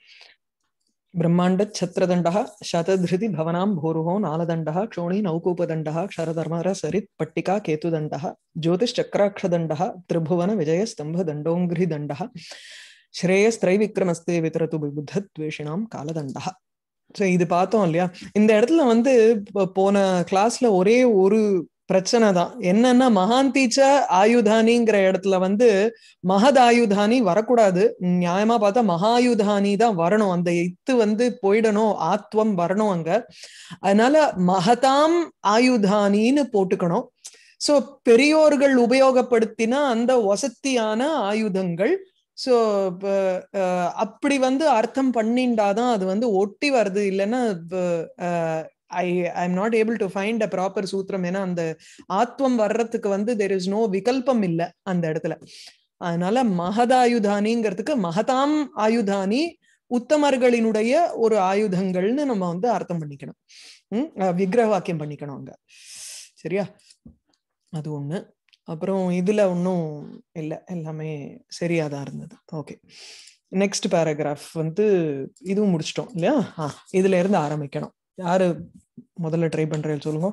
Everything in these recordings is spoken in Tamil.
ब्रह्माण्डच्छत्रदण्डः शतधृति भवनां भूरुहो नालदण्डः क्षोणी नौकूपदण्डः क्षरधर्मर सरित् पट्टिका केतुदण्डः ज्योतिश्चक्राक्षदण्डः त्रिभुवनविजयस्तम्भदण्डोङ्घ्रिदण्डः ஸ்ரேயஸ்திரைவிக்ரமஸ்தே விதரது புத்தத்வேஷினாம் காலதண்டா ஸோ இது பார்த்தோம் இல்லையா இந்த இடத்துல வந்து போன கிளாஸ்ல ஒரே ஒரு பிரச்சனை தான் என்னன்னா மகாந்தீச்ச ஆயுதானிங்கிற இடத்துல வந்து மகத் ஆயுதானி வரக்கூடாது நியாயமா பார்த்தா மகாயுதானி தான் வரணும் அந்த இத்து வந்து போயிடணும் ஆத்வம் வரணும் அங்க அதனால மகதாம் ஆயுதானின்னு போட்டுக்கணும் சோ பெரியோர்கள் உபயோகப்படுத்தின அந்த வசத்தியான ஆயுதங்கள் ஸோ அப்படி வந்து அர்த்தம் பண்ணிண்டாதான் அது வந்து ஒட்டி வருது இல்லைன்னா I I am not able to find a proper சூத்திரம் ஏன்னா அந்த ஆத்வம் வர்றதுக்கு வந்து தெர் இஸ் நோ விகல்பம் இல்லை அந்த இடத்துல அதனால மகதாயுதானிங்கிறதுக்கு மகதாம் ஆயுதானி உத்தமர்களினுடைய ஒரு ஆயுதங்கள்னு நம்ம வந்து அர்த்தம் பண்ணிக்கணும் உம் விக்கிரக வாக்கியம் பண்ணிக்கணும் அங்க சரியா அது ஒண்ணு அப்புறம் இதுல ஒன்றும் இல்லை எல்லாமே சரியா தான் இருந்தது ஓகே நெக்ஸ்ட் பேராகிராஃப் வந்து இதுவும் முடிச்சிட்டோம் இல்லையா ஆ இதுல இருந்து ஆரம்பிக்கணும் யாரு முதல்ல ட்ரை பண்றேன்னு சொல்லுங்க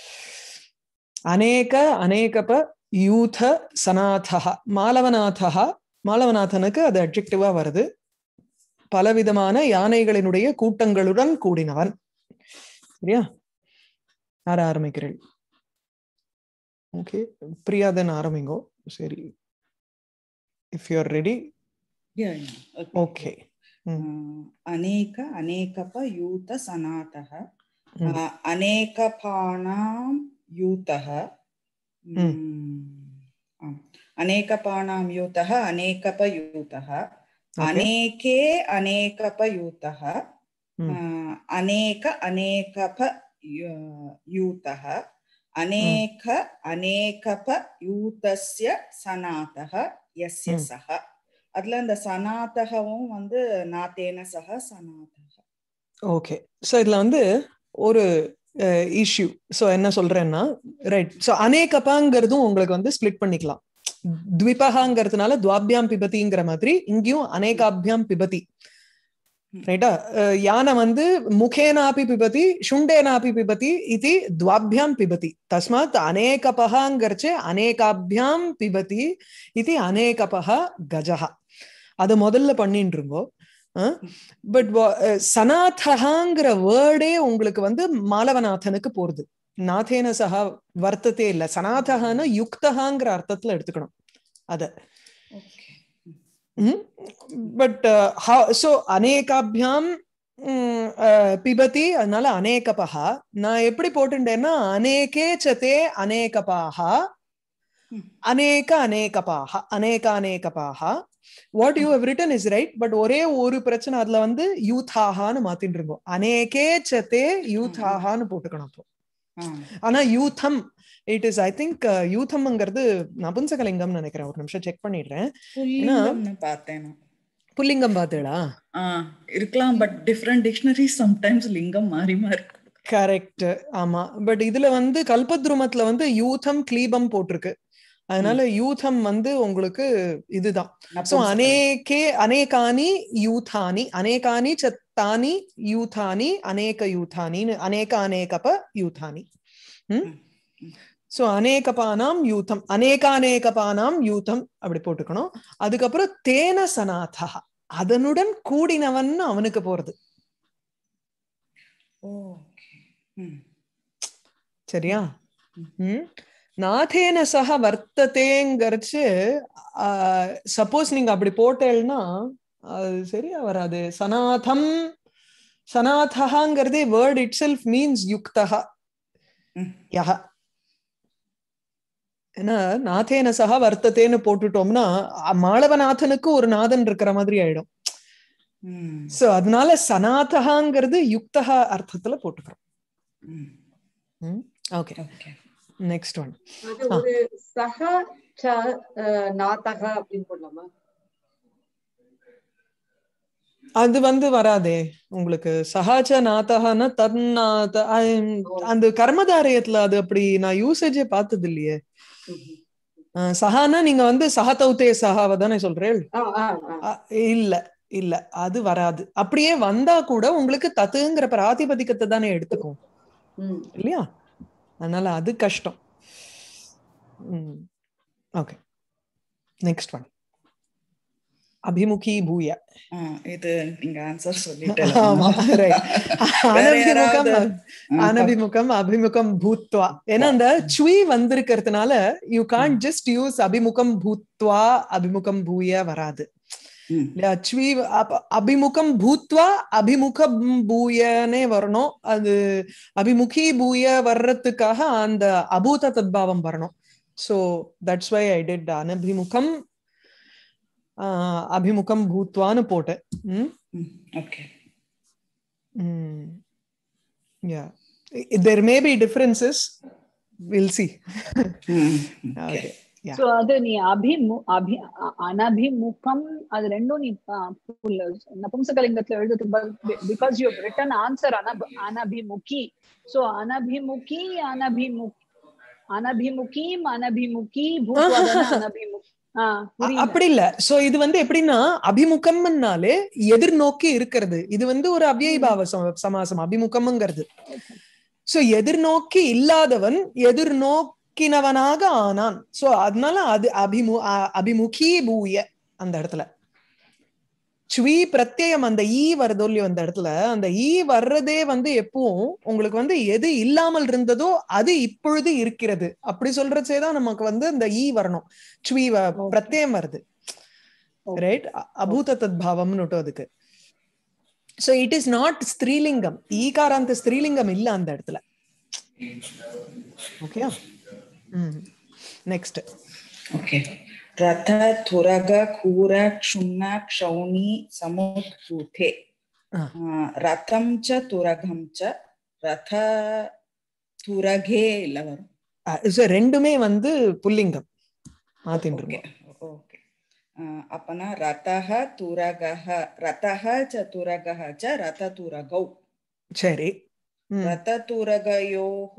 அநேக அநேகப யூத சனாதா மாலவநாதா மாலவநாதனுக்கு அது அப்ஜெக்டிவா வருது பலவிதமான யானைகளினுடைய கூட்டங்களுடன் கூடினவன் சரியா யார ஆரம்பிக்கிறேன் ஓகே பிரியா தென் ஆரம்பிங்கோ சரி if you are ready Yeah, yeah. Okay अनेक अनेकप यूत सनातः Mm. अ- अनेकपाणां यूतः Mm. mm, आम्. अनेकपाणां यूतः अनेकपयूतः Okay. अनेके अनेकपयूतः Mm. अ, अनेक अनेकप यू- यूतः अनेक अनेकपयूतस्य सनातः यस्य Mm. सः அதுல இந்த சனாதகவும் வந்து நாத்தேன சக சனாதக ஓகே ஸோ இதுல வந்து ஒரு இஷ்யூ ஸோ என்ன சொல்றேன்னா ரைட் ஸோ அநேகப்பாங்கிறதும் உங்களுக்கு வந்து ஸ்பிளிட் பண்ணிக்கலாம் த்விபகாங்கிறதுனால துவாபியாம் பிபதிங்கிற மாதிரி இங்கேயும் அநேகாபியாம் பிபதி ரைட்டா யானை வந்து முகேனாபி பிபதி சுண்டேனாபி பிபதி இது துவாபியாம் பிபதி தஸ்மாத் அநேகபகாங்கிறச்சு அநேகாபியாம் பிபதி இது அநேகபக கஜஹா அது முதல்ல பண்ணிட்டு இருங்கோ பட் சனாதகாங்கிற வேர்டே உங்களுக்கு வந்து மாலவநாதனுக்கு போறது நாதேன சகா வர்த்தத்தே இல்ல சனாதகான யுக்தகாங்கிற அர்த்தத்துல எடுத்துக்கணும் அத ஓகே பட் சோ அநேகாபியாம் பிபதி அதனால அநேகபகா நான் எப்படி போட்டுட்டேன்னா அநேகே சதே அநேகபாகா அநேக அநேகபாக அநேக அநேகபாக what you have written is right but ஒரே ஒரு பிரச்சனை அதுல வந்து யூத்தாகான்னு மாத்திட்டு இருக்கோம் அநேகே சத்தே யூத்தாகான்னு போட்டுக்கணும் அப்போ ஆனா யூத்தம் இட் இஸ் ஐ திங்க் யூத்தம்ங்கிறது நபுன்சகலிங்கம் நினைக்கிறேன் ஒரு நிமிஷம் செக் பண்ணிடுறேன் புல்லிங்கம்னு பார்த்தேன் நான். புல்லிங்கம் பார்த்தேடா ஆ இருக்கலாம் பட் டிஃப்ரெண்ட் டிக்ஷனரி சம்டைம்ஸ் லிங்கம் மாறி மாறி கரெக்ட் ஆமா பட் இதுல வந்து கல்பத்ருமத்துல வந்து யூதம் கிளீபம் போட்டிருக்கு அதனால யூதம் வந்து உங்களுக்கு இதுதான் சோ அநேகே அநேகானி யூதானி அநேகானி சத்தானி யூதானி அநேக யூதானின்னு அநேக அநேகப யூதானி சோ அநேகபானாம் யூதம் அநேகாநேகபானாம் யூதம் அப்படி போட்டுக்கணும் அதுக்கப்புறம் தேன சனாதா அதனுடன் கூடினவன் அவனுக்கு போறது ஓகே ம் சரியா ம் நாதேன சக வர்த்ததேங்கிறச்சு சப்போஸ் நீங்க அப்படி போட்டேன்னா அது சரியா வராது சனாதம் சனாதகாங்கிறதே வேர்ட் இட் செல்ஃப் மீன்ஸ் யுக்தகா ம். யஹ ஏன்னா நாதேன சக வர்த்ததேன்னு போட்டுட்டோம்னா அ- மாளவநாதனுக்கு ஒரு நாதன் இருக்கிற மாதிரி ஆயிடும் ம் சோ அதனால சனாதகாங்கிறது யுக்தகா அர்த்தத்துல போட்டுக்கிறோம் ம் ஓகே ஓகே நெக்ஸ்ட் ஒன் அது ஒரு சக ச அஹ், நாத்தக அப்படின்னு போடலாமா அது வந்து வராதே உங்களுக்கு சஹாச்ச நாத்தகன்னா தன்னாத அஹ் அந்த கர்மதாரயத்துல அது அப்படி நான் யூசேஜே பார்த்தது இல்லையே ம்ஹும். அஹ் சஹானா நீங்க வந்து சஹதௌத்தே சஹாவை தானே சொல்றேன் ஆ, ஆ, ஆ. அஹ் இல்ல இல்ல அது வராது அப்படியே வந்தா கூட உங்களுக்கு தத்துங்கிற பிராதிபதிக்கத்தை தானே எடுத்துக்கும் ம் இல்லையா அதனால அது கஷ்டம் ஓகே நெக்ஸ்ட் ஒன் அபிமுகி பூய ஆ, இது நீங்க ஆன்சர் ஆமா right. அனபிமுகம் சொல்லிட்டு அனபிமுகம் அபிமுகம் பூத்வா ஏன்னா அந்த சுவி வந்திருக்கிறதுனால யூ கான்ட் ஜஸ்ட் யூஸ் அபிமுகம் பூத்வா அபிமுகம் பூய வராது இல்லையா சுவி அப்ப- அபிமுகம் பூத்வா அபிமுக பூயனே வரணும் அது அபிமுகி பூய வர்றதுக்காக அந்த அபூத தத்பாவம் வரணும் so that's why I did அனபிமுகம் ஆஹ், அபிமுகம் பூத்வான்னு போட்டேன் ம் okay Mm. Yeah. I- There may be differences. We'll see. Okay. Yeah. So అది నీ అభిము అభి అ- అనభిముఖం అది రెండు నీ నపుంసకలింగత్లో எழுதுது బికాస్ యూ రిటర్న్ ఆన్సర్ అనభ అనభిముఖి సో అనభిముఖి అనభిముఖి అనభిముఖీం అనభిముఖి భూத்వాదன అనభిமுகி ஆ அ- புரியுது அப்படி இல்ல சோ இது வந்து எப்படின்னா அபிமுகம்னாலே எதிர்நோக்கி இருக்கிறது இது வந்து ஒரு அவ்யயபாவ சம- சமாசம் அபிமுகம்ங்கிறது சோ எதிர்நோக்கி இல்லாதவன் எதிர்நோக்கினவனாக ஆனான் சோ அதனால அது அபிமு அ- அபிமுகி பூய அந்த இடத்துல ஸ்வீ பிரத்யயம் அந்த ஈ வருதோ இல்லையோ அந்த இடத்துல அந்த ஈ வர்றதே வந்து எப்பவும் உங்களுக்கு வந்து எது இல்லாமல் இருந்ததோ அது இப்பொழுது இருக்கிறது அப்படி சொல்றச்சே தான் நமக்கு வந்து அந்த ஈ வரணும் ஸ்வீ வ- Okay. பிரத்யயம் வருது Okay. ரைட் அபூத தத்பாவம்னு அதுக்கு சோ இட் இஸ் நாட் ஸ்திரீலிங்கம் ஈகாராந்த ஸ்திரீலிங்கம் இல்ல அந்த இடத்துல ஓகே நெக்ஸ்ட் ஓகே ரத துரக கூர க்ஷுண்ண க்ஷௌணி சமுத்பூதே ஆ. ரதம் ச துரகம் ச ரத துரகே இல்ல வரும் சோ ரெண்டுமே வந்து புல்லிங்கம் மாத்தின்னு ஓகே இருக்கோம் ஓகே அப்பனா ரதः துரகः ரதः ச துரகः ச ரத துரகௌ சரி ம். ரத துரகயோः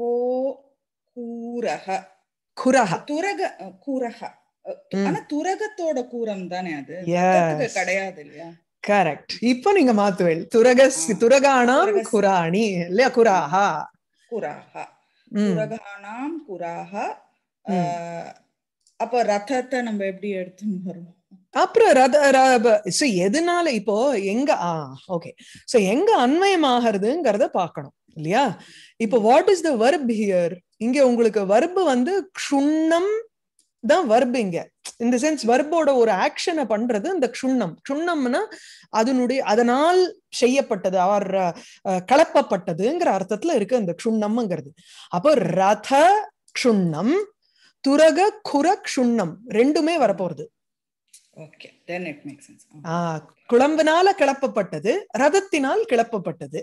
கூரः குரஹ துரக கூரக ம். ஆனா துரகத்தோட கூரம் தானே அது Yes. ரதத்துக்கு கிடையாது இல்லையா கரெக்ட் இப்போ நீங்க மாத்துவேல் துரக ஆ. துரகாணாம் துரகஸ்- குராணி இல்லையா குராஹா குராக ம். துரகானாம் குராக ஆஹ், அப்ப ரதத்தை நம்ம எப்படி எடுத்துன்னு வருவோம் அப்புறம் ரத ர- so எதனால இப்போ எங்க ஆ ஓகே சோ எங்க அன்வயமாகிறதுங்கிறத பார்க்கணும் இல்லையா இப்போ what is the verb here இங்க உங்களுக்கு வர்பு வந்து க்ஷுண்ணம் தான் வர்ப் இங்க இந்த சென்ஸ் வர்போட ஒரு ஆக்ஷனை பண்றது இந்த க்ஷுண்ணம் க்ஷுண்ணம்னா அதனுடைய அதனால் செய்யப்பட்டது அவர் கலப்பப்பட்டதுங்கிற அர்த்தத்துல இருக்கு இந்த க்ஷுண்ணம்ங்கிறது அப்போ ரத க்ஷுண்ணம் துரக குர க்ஷுண்ணம் ரெண்டுமே வரப்போறது okay then it make sense ah குழம்பினால கிளப்பப்பட்டது ரதத்தினால் கிளப்பப்பட்டது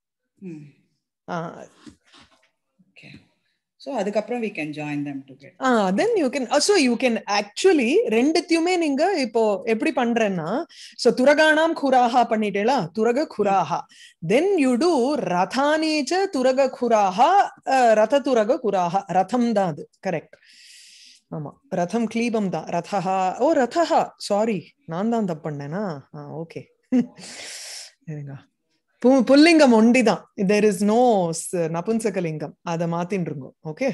ஆஹ் ஓகே சோ அதுக்கப்புறம் we can join them together ah then you can so you can actually ரெண்டுத்தையுமே நீங்க இப்போ எப்படி பண்றேன்னா சோ துரகானாம் குராஹா பண்ணிட்டேலா துரக குராஹா தென் யூ டூ ரதானீச்ச துரக குராஹா அஹ், ரத துரக குராஹா ரதம் தான் அது கரெக்ட் ஆமா ரதம் கிளீபம் தான் ரதஹா ஓ ரதஹா சாரி நான் தான் தப்பு பண்ணேனா ஓகே இருங்க பு- புல்லிங்கம் ஒண்டிதான் தேர் இஸ் நோ நபுன்சகலிங்கம் அதை மாத்தின்னு இருக்கோம் ஓகே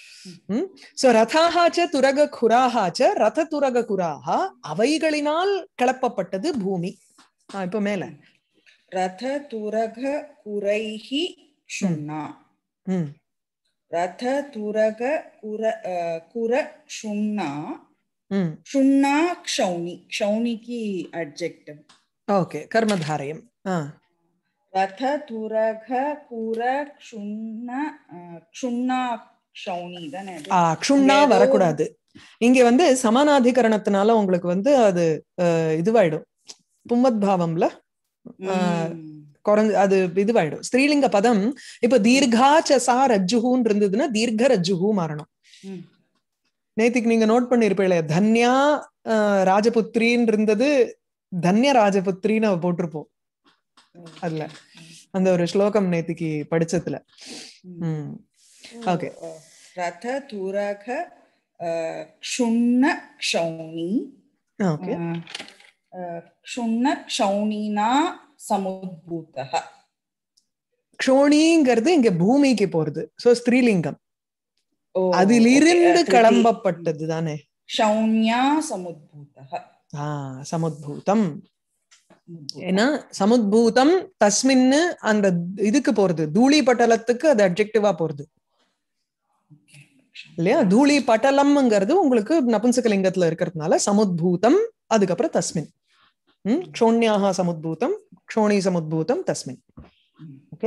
சோ ரதாஹா ச துரக குராஹா ச ரத துரக குராஹா அவைகளினால் கிளப்பப்பட்டது பூமி ஆ, இப்ப மேல ரத துரக குரைஹி க்ஷுண்ணா ம் ரத துரக குர அஹ், குர க்ஷுண்ணா ம் க்ஷுண்ணா க்ஷௌனி க்ஷௌனிக்கு அட்ஜெக்டிவ் ஓகே கர்மதாரயம் ஆ ரத துரக குர க்ஷுண்ண அஹ், க்ஷுண்ணா க்ஷௌனி தானே அது? ஆ க்ஷுண்ணா இங்க ஏதோ- வரக்கூடாது இங்க வந்து சமானாதிகரணத்தினால உங்களுக்கு வந்து அது அஹ், இதுவாயிடும் பும்மத் பாவம்ல ஆ, ம். குறைஞ்சு அது இதுவாயிடும் ஸ்திரீலிங்க பதம் இப்ப தீர்கா சசா ரஜ்ஜுஹூன்னு இருந்ததுன்னா தீர்க்க ரஜ்ஜுஹூ மாறணும் ம். நேத்திக்கு நீங்க நோட் பண்ணிருப்பீங்களே தன்யா அஹ், ராஜபுத்திரின்னு இருந்தது தன்ய ராஜபுத்திரின்னு அவ போட்டிருப்போம் அதுல. அந்த ஒரு ஸ்லோகம் நேத்திக்கு படிச்சதுல ம் ஓகே ரத துரக அஹ், க்ஷுண்ண க்ஷௌனி ஓகே அஹ், क्षुण्ण क्षौणीना समुद्भूतः க்ஷோணிங்கிறது இங்க பூமிக்கு போறது சோ ஸ்திரீலிங்கம் ओ, அதிலிருந்து okay, uh, கிளம்பப்பட்டது தானே क्षौण्या समुद्भूतः ஆஹ் சமுத்பூதம் समुद्भूतः। ஏன்னா சமுத்பூதம் தஸ்மின்னு அந்த இதுக்கு போறது தூளி பட்டலத்துக்கு அது அப்ஜெக்டிவா போறது Okay. இல்லையா தூளி பட்டலம்ங்கிறது உங்களுக்கு நபுன்சகலிங்கத்துல இருக்கிறதுனால சமுத்பூதம் அதுக்கப்புறம் தஸ்மின் ம் க்ஷோண்யாக சமுத்பூதம் க்ஷோணி சமுத்பூதம் தஸ்மின் ம். ஓகே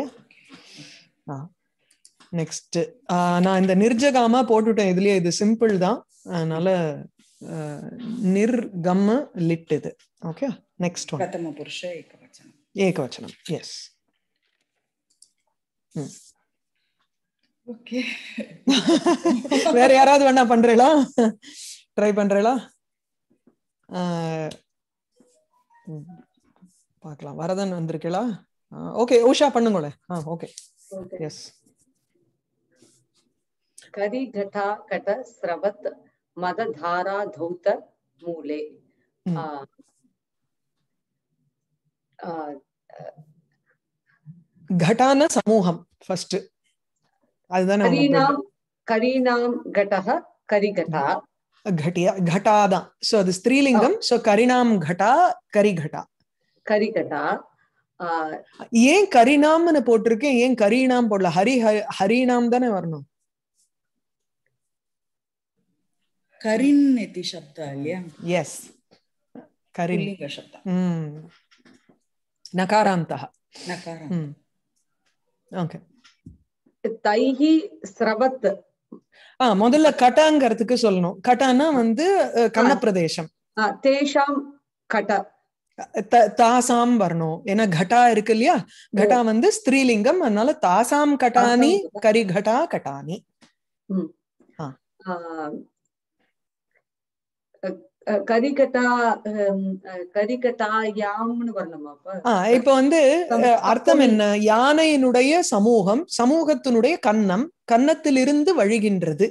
நெக்ஸ்ட் நான் இந்த நிர்ஜகாமா போட்டுட்டேன் இதுலயே இது சிம்பிள் தான் அதனால ஆஹ், நிர்கம்ம லிட் இது ஓகே நெக்ஸ்ட் ஒன் प्रथमपुरुष एकवचनम् ஏகவச்சனம் எஸ் ओके வேற யாராவது வேணா பண்றீங்களா ட்ரை பண்றீங்களா ஆஹ், ம், பார்க்கலாம் வரதன் வந்திருக்கீங்களா ஓகே உஷா பண்ணுங்களேன் ஆ ஓகே எஸ் करि घटा कट स्रवत् मदधारा धौत मूले ம். आ, आ, கட்டான சமூகம் ஃபர்ஸ்ட் அதுதானே உங்க करीणां करीणां घटः करिघटा घटिया घटा தான் சோ அது ஸ்திரீலிங்கம் சோ கரிணாம் घटा கரிघटा करिघटा आ, ஏன் கரிணாம்னு போட்டிருக்கேன் ஏன் கரீணாம் போடல ஹரி ஹ- ஹரிணாம் தானே வரணும் करिन् इति शब्दः இல்லையா எஸ் கரிண் पुल्लिङ्गशब्दः ம் நகாராந்தः नकारः ம் ஓகே तैः स्रवत् ஆ முதல்ல கட்டாங்கிறதுக்கு சொல்லணும் கட்டானா வந்து அஹ், கன்னப்பிரதேசம் आ, तेषां कट த- தாசாம் வரணும் ஏன்னா கடா இருக்கு இல்லையா கடா வந்து ஸ்திரீலிங்கம் அதனால தாசாம் கட்டானி தாசாம் கரி கடா கட்டானி आ, अ, करिघटा अम्, अ, करिघटायाम्னு வரணுமா அப்ப ஆ இப்ப வந்து அஹ், அர்த்தம் என்ன யானையினுடைய சமூகம் சமூகத்தினுடைய கன்னம் கன்னத்திலிருந்து வழிகின்றது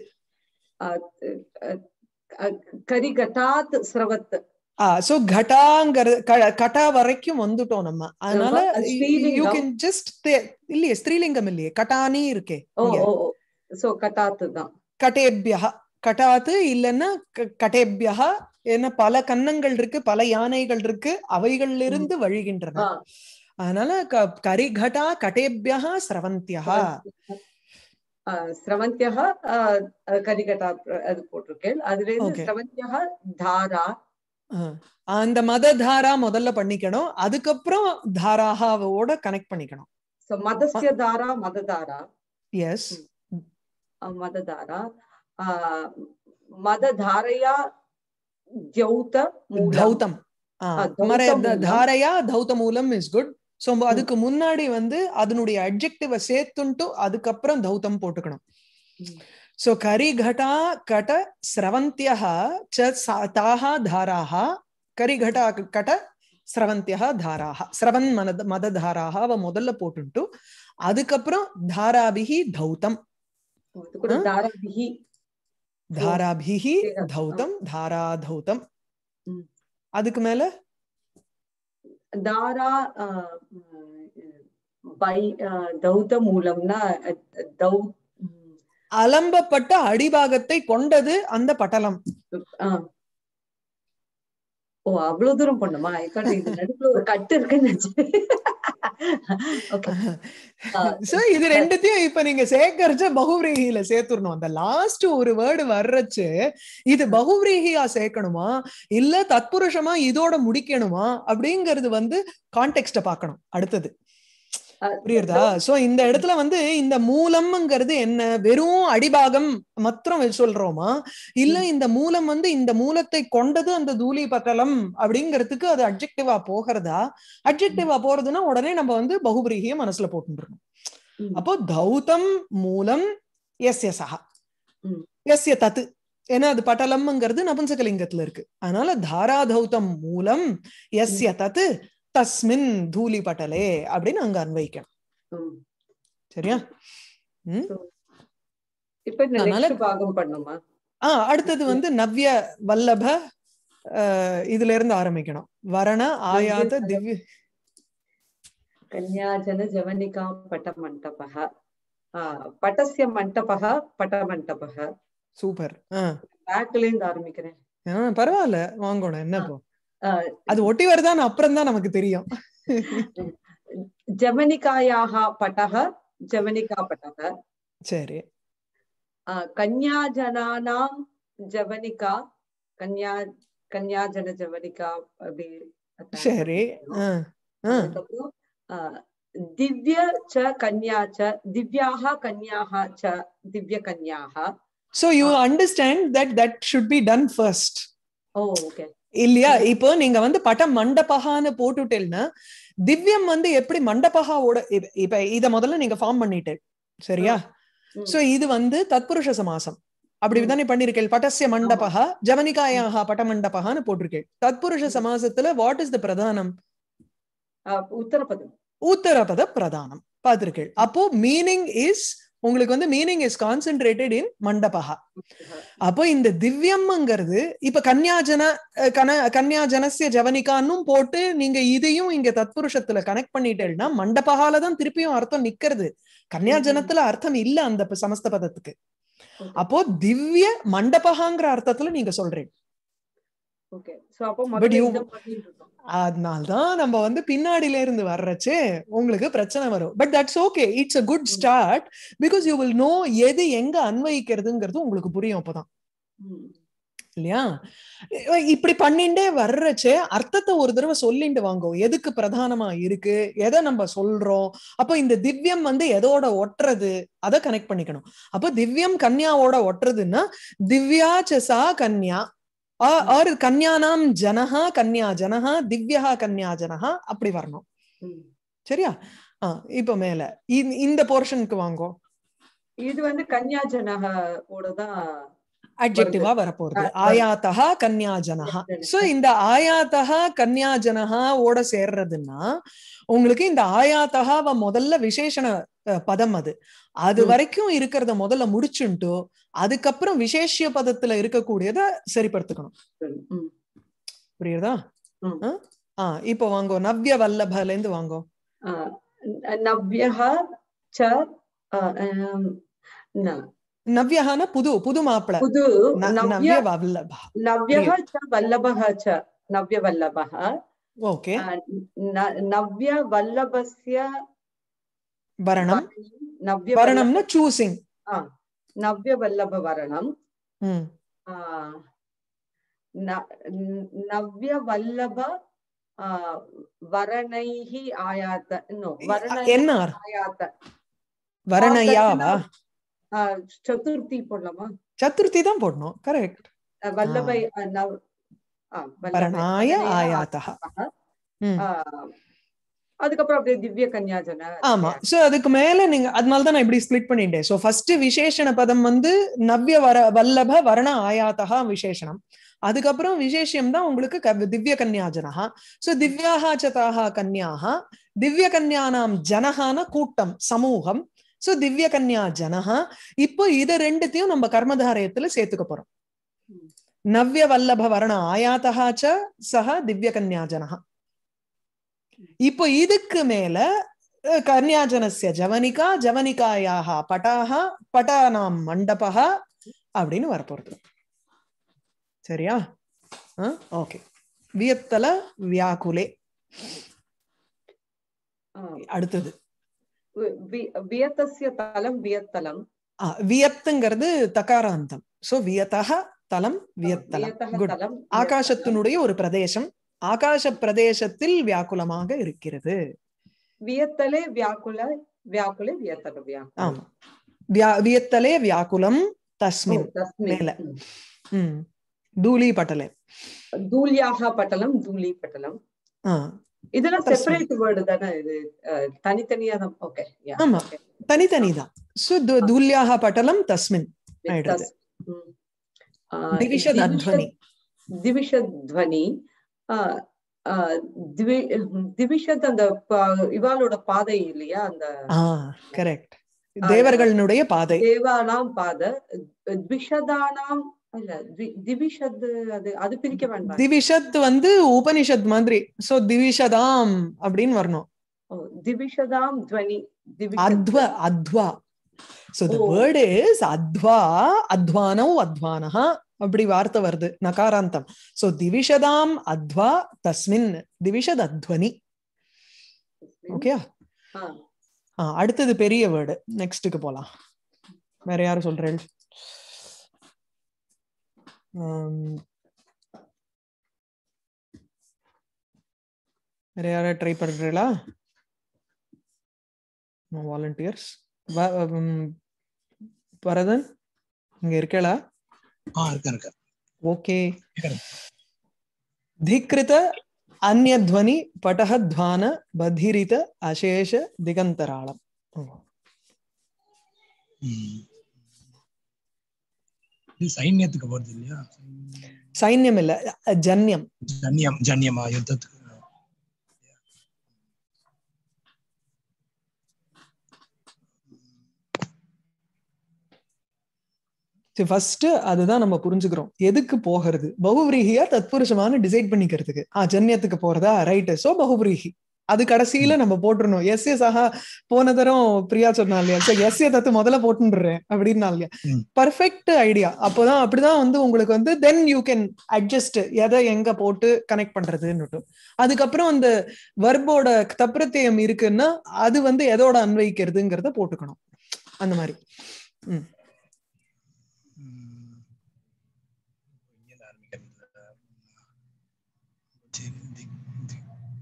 கரிகட்டாத் ஸ்ரவத் ஆ சோ கட்டாங்கிற க- கட்டா வரைக்கும் வந்துட்டோம் நம்ம அதனால ஆமா, அது ஸ்ரீலிங்கம். யூ கேன் ஜஸ்ட் இல்லையே ஸ்திரீலிங்கம் இல்லையே கட்டானி இருக்கே ஓ இங்க. ஓ ஓ சோ கட்டாத் தான் கட்டேபியா கட்டாத்து இல்லைன்னா க- கட்டேபியா ஏன்னா பல கன்னங்கள் இருக்கு பல யானைகள் இருக்கு அவைகள்ல இருந்து வழிகின்றன ஆ, அதனால க- கரிகட்டா கட்டேபியா ஸ்ரவந்தியா ஆ, ஸ்ரவந்தியः ஆ, கரிகட்டா பிர- அது போட்டிருக்கேன் அதுல இருந்து Okay. ஸ்ரவந்தியः தாரா ஆஹ். அந்த மத தாரா முதல்ல பண்ணிக்கணும் அதுக்கப்புறம் தாராகாவோட கனெக்ட் பண்ணிக்கணும் சோ மதஸ்ய தாரா மததாரா எஸ் ஆ, மததாரா ஆ, மததாரையா தியௌத மூலம் தௌதம் ஆ, ஆஹ் தௌத மர த- மூலம். தாரையா தௌத மூலம் இஸ் குட் சோ அதுக்கு முன்னாடி வந்து அதனுடைய அட்ஜெக்டிவ சேர்த்துன்ட்டு அதுக்கப்புறம் தௌதம் போட்டுக்கணும் ம். சோ கரிघटा கட ஸ்ரவந்தியः ச சா- தாः தாராः கரிघटा கட ஸ்ரவந்தியः தாராः ஸ்ரவன் மனத மததாராக அவ முதல்ல போட்டுன்ட்டு அதுக்கப்புறம் தாராபிஹி தௌதம் இது கூட ஆ? தாராபிஹி தாராபிஹி சரி, ஆ. தௌதம் தாரா தௌதம் ம். அதுக்கு மேல தாரா ஆ, ம், பை ஆ, தௌத மூலம்னா அ, தௌ ம், அலம்பப்பட்ட அடிபாகத்தை கொண்டது அந்த பட்டலம் ஆ. ஓ அவ்வளவு தூரம் பண்ணுமா I thought இது நடுப்புல ஒரு கட்டு இருக்குன்னு நினைச்சேன் ஓகே சோ இது ரெண்டுத்தையும் இப்ப நீங்க சேகரிச்ச பகுவிரீகியில சேர்த்துடணும் அந்த லாஸ்ட் ஒரு வேர்டு வர்றச்சு இது பகுவிரீகியா சேர்க்கணுமா இல்ல தத்புருஷமா இதோட முடிக்கணுமா அப்படிங்கறது வந்து கான்டெக்ட பார்க்கணும் அடுத்தது புரியுறதா சோ இந்த இடத்துல வந்து இந்த மூலம்ங்கிறது என்ன வெறும் அடிபாகம் மாத்திரம் சொல்றோமா இல்ல இந்த மூலம் வந்து இந்த மூலத்தை கொண்டது அந்த தூளி பட்டலம் அப்படிங்கிறதுக்கு அது அப்ஜெக்டிவா போகிறதா அப்ஜெக்டிவா போறதுன்னா உடனே நம்ம வந்து பகுபிரீகிய மனசுல போட்டுருணும் ம். அப்போ தௌதம் மூலம் எஸ்ய சஹா ம். எஸ்ய தத்து ஏன்னா அது பட்டலம்ங்கிறது நபும்சகலிங்கத்துல இருக்கு அதனால தாரா தௌதம் மூலம் எஸ்ய தத்து தஸ்மின் தூளி பட்டலே அப்படின்னு அங்க அன்வைக்கணும் ம். சரியா ம் இப்ப இந்த அதனால- நெக்ஸ்ட் பாகம் பண்ணுமா ஆ அடுத்தது வந்து நவ்ய வல்லப அஹ், இதுல இருந்து ஆரம்பிக்கணும் வரண ஆயாத திவ்ய कन्याजन जवनिका पटमण्डपः आ, पटस्य मण्डपः पटमण्डपः சூப்பர் பேக்ல இருந்து ஆரம்பிக்கிறேன் பரவாயில்ல வாங்கணும் என்ன இப்போ ஆ, அது ஒட்டி வருதான்னு அப்புறம் தான் நமக்கு தெரியும் जवनिकायाः पटः जवनिकापटः சரி आ, कन्याजनानां जवनिका कन्या कन्याजन जवनिका அப்படி சரி அஹ், அஹ். அதுக்கப்புறம் ஆ, दिव्य च कन्या च दिव्याः कन्याः च दिव्यकन्याः so you understand that that should be done first oh okay இல்லையா இப்போ நீங்க வந்து பட்டம் மண்டபகான்னு போட்டுட்டேன்னா திவ்யம் வந்து எப்படி மண்டபகாவோட இப்ப- இப்ப இத முதல்ல நீங்க ஃபார்ம் பண்ணிட்டு சரியா ம். சோ இது வந்து தத்புருஷ சமாசம் அப்படிதானே பண்ணிருக்கேள் பட்டஸ்ய மண்டபகா ஜவனிகாயாக பட்டமண்டபகான்னு போட்டிருக்கேள் தத்புருஷ சமாசத்துல வாட் இஸ் த பிரதானம் உத்தரப்பதம் உத்தரபத பிரதானம் பார்த்திருக்கேள் அப்போ மீனிங் இஸ் உங்களுக்கு வந்து மீனிங் இஸ் கான்சென்ட்ரேட்டட் இன் மண்டபகா அப்போ இந்த திவ்யம்ங்கிறது இப்ப கன்யாஜன அஹ், கன கன்யாஜனசிய ஜவனிகான்னும் போட்டு நீங்க இதையும் இங்க தத்புருஷத்துல கனெக்ட் பண்ணிட்டேன்னா மண்டபகால தான் திருப்பியும் அர்த்தம் நிக்கிறது கன்யாஜனத்துல அர்த்தம் இல்ல அந்த ப- சமஸ்த பதத்துக்கு அப்போ திவ்ய மண்டபகாங்கிற அர்த்தத்துல நீங்க சொல்றீங்க ஓகே சோ அப்போ முதல்ல you- இத பண்ணிட்டு இருக்கோம் அதனால்தான் நம்ம வந்து பின்னாடில இருந்து வர்றச்சு உங்களுக்கு பிரச்சனை வரும் but that's okay it's a good start because you will know எது எங்க அன்வயிக்கிறதுங்கிறது உங்களுக்கு புரியும் அப்பதான் ம். இல்லையா இ- இப்படி பண்ணிண்டே வர்றச்சே அர்த்தத்தை ஒரு தடவை சொல்லிண்டு வாங்கோ எதுக்கு பிரதானமா இருக்கு எதை நம்ம சொல்றோம் அப்போ இந்த திவ்யம் வந்து எதோட ஒட்டுறது அதை கனெக்ட் பண்ணிக்கணும் அப்போ திவ்யம் கன்யாவோட ஒட்டுறதுன்னா திவ்யா சசா கன்யா ஆ- ஆர் கன்யானாம் ஜனஹா கன்யா ஜனஹா திவ்யா கன்யா ஜனஹா அப்படி வரணும் ம். சரியா ஆ இப்போ மேல இந்த- இந்த போர்ஷனுக்கு வாங்கோ இது வந்து கன்யாஜனக ஓட தான் அட்ஜெக்டிவா வரப்போறது ஆ, ஆ. ஆயாத்தகா கன்யாஜனஹா சோ இந்த ஆயாத்தகா கன்யாஜனஹா ஓட சேர்றதுன்னா உங்களுக்கு இந்த ஆயாத்தகாவ முதல்ல விசேஷண அஹ், பதம் அது அது ம். வரைக்கும் இருக்கிறத முதல்ல முடிச்சுட்டு அதுக்கப்புறம் விசேஷிய பதத்துல இருக்கக்கூடியத சரிப்படுத்திக்கணும் ம். புரியுதா ம். ஆ? ஆ இப்போ வாங்கோ நவ்ய வல்லபல இருந்து வாங்கோ ஆ, நவ்யः ச ஆ, ஆம், ந- நவ்யஹான புது புது மாப்பிள புது ந- நவ்ய நவ்ய வல்லபா நவ்யः च वल्लभः च नव्यवल्लभः ஓகே आ, न- नव्यवल्लभस्य வரணம் नव्यवल्लभ வரணம்னா சூசிங் नव्यवल्लभवर्णम् ம் आ, न- न- नव्यवल्लभ आ, वरणैः आयात नो वरणैः என்ன அர்த்தம்? आयात வரணயாவா आ, चतुर्थी போடலாமா சதுர்த்தி தான் போடணும் கரெக்ட் आ, वल्लभै आ, नव- आ, वल्लभै- வரணாய वरणैः ஆயாத்தகா आयातः। ம். ஆ, அதுக்கப்புறம் அப்படியே திவ்ய கன்யாஜன ஆமா சோ அதுக்கு மேல நீங்க அதனால தான் நான் இப்படி ஸ்பிளிட் பண்ணிட்டேன் சோ ஃபர்ஸ்ட் விசேஷண பதம் வந்து நவ்ய வர வல்லப வரண ஆயாத்தகா விசேஷணம் அதுக்கப்புறம் விசேஷம் தான் உங்களுக்கு க- திவ்ய கன்யாஜனஹா சோ திவ்யாஹா சதாஹா கன்யாஹா திவ்ய கன்யானாம் ஜனஹான கூட்டம் சமூகம் சோ திவ்ய கன்யா ஜனஹா இப்போ இத ரெண்டுத்தையும் நம்ம கர்மதாரயத்துல சேர்த்துக்க போறோம் ம். நவ்ய வல்லப வரண ஆயாத்தகா ச சஹ திவ்ய கன்யா ஜனஹா இப்போ இதுக்கு மேல அஹ், கன்யாஜனஸ்ய ஜவனிகா ஜவனிகாயாக பட்டாக பட்டானாம் மண்டபக அப்படின்னு வரப்போறது சரியா ஓகே வியத்தல வியாக்குலே அடுத்தது வியத்தஸ்ய தலம் வியத்தலம் ஆ, வியத்துங்கிறது தகாராந்தம் சோ வியதக தலம் வியத்தலம் வியத்தக குட் தலம் ஆகாசத்தினுடைய ஒரு பிரதேசம் ஆகாச பிரதேசத்தில் வியாக்குலமாக இருக்கிறது வியத்தலே வியாக்குல வியாக்குலே வியத்தக வியாக்குல ஆமா வியா- வியத்தலே வியாக்குலம் தஸ்மின் தஸ்மின் மேல. ம். ம் தூளி பட்டலே தூளியாக பட்டலம் தூளி பட்டலம் ஆ, இதெல்லாம் தஸ்மின். செப்பரேட் வேர்டு தானே இது அஹ், தனித்தனியா தான் ஓகே ஆமா. தனித்தனிதான் சோ து- தூல்யாக பட்டலம் தஸ்மின் ஆயிடுது. திவிஷத் அத்வனி திவிஷத்வனி ஆஹ் ஆஹ் திவி- திவிஷத் அந்த ப- இவாளோட பாதை இல்லையா அந்த ஆ கரெக்ட் தேவர்களுடைய பாதை தேவானாம் பாத த்விஷதானாம் இல்ல தி- திவிஷத் அது அது பிரிக்க வேண்டாம் திவிஷத் வந்து உபனிஷத் மாதிரி சோ திவிஷதாம் அப்படின்னு வரணும் ஓ, திவிஷதாம் துவனி திவிஷத் அத்வ அத்வா சோ த ஓ. வேர்ட் இஸ் அத்வா அத்வானௌ அத்வானஹ அப்படி வார்த்தை வருது நகாராந்தம் சோ திவிஷதாம் அத்வா தஸ்மின் திவிஷத் அத்வனி ஓகே ஆ, அடுத்தது பெரிய வேர்டு நெக்ஸ்ட்டுக்கு போலாம் வேற யாரும் சொல்றேன் ஆம். வேற யாராவது ட்ரை பண்றீங்களா வாலண்டியர்ஸ் வரதன் இங்க இருக்கலா ஆ இருக்கேன் இருக்கேன் ஓகே இருக்கேன். धिकृत अन्यध्वनि पटः ध्वान बधिरित अशेष दिगन्तराळम् ம். இது சைன்யத்துக்கு போறது இல்லையா சைன்யம் இல்ல ஜன்யம் ஜன்யம் ஜன்யமா யுத்தத்துக்கு ஃபர்ஸ்ட் அதுதான் நம்ம புரிஞ்சுக்கிறோம் எதுக்கு போகிறது பகுவிரீகியா தத்புருஷமான டிசைட் பண்ணிக்கிறதுக்கு ஆ ஜன்யத்துக்கு போறதா ரைட் சோ பகுவிரீகி அது கடைசியில நம்ம போட்டுருணும் எஸ் எஸ் ஆஹா போன தரம் பிரியா சொன்னா இல்லையா சரி எஸ் ஏ தத்து முதல்ல போட்டுடுறேன் அப்படின்னா இல்லையா ம். பர்ஃபெக்ட் ஐடியா அப்போதான் அப்படிதான் வந்து உங்களுக்கு வந்து தென் யூ கேன் அட்ஜஸ்ட் எதை எங்க போட்டு கனெக்ட் பண்றதுன்னு அதுக்கப்புறம் அந்த வர்போட தப்ரத்தியம் இருக்குன்னா அது வந்து எதோட அன்வைக்கிறதுங்கிறத போட்டுக்கணும் அந்த மாதிரி ம். இங்க ஆரம்பிக்கிறது சரி, தி- தி-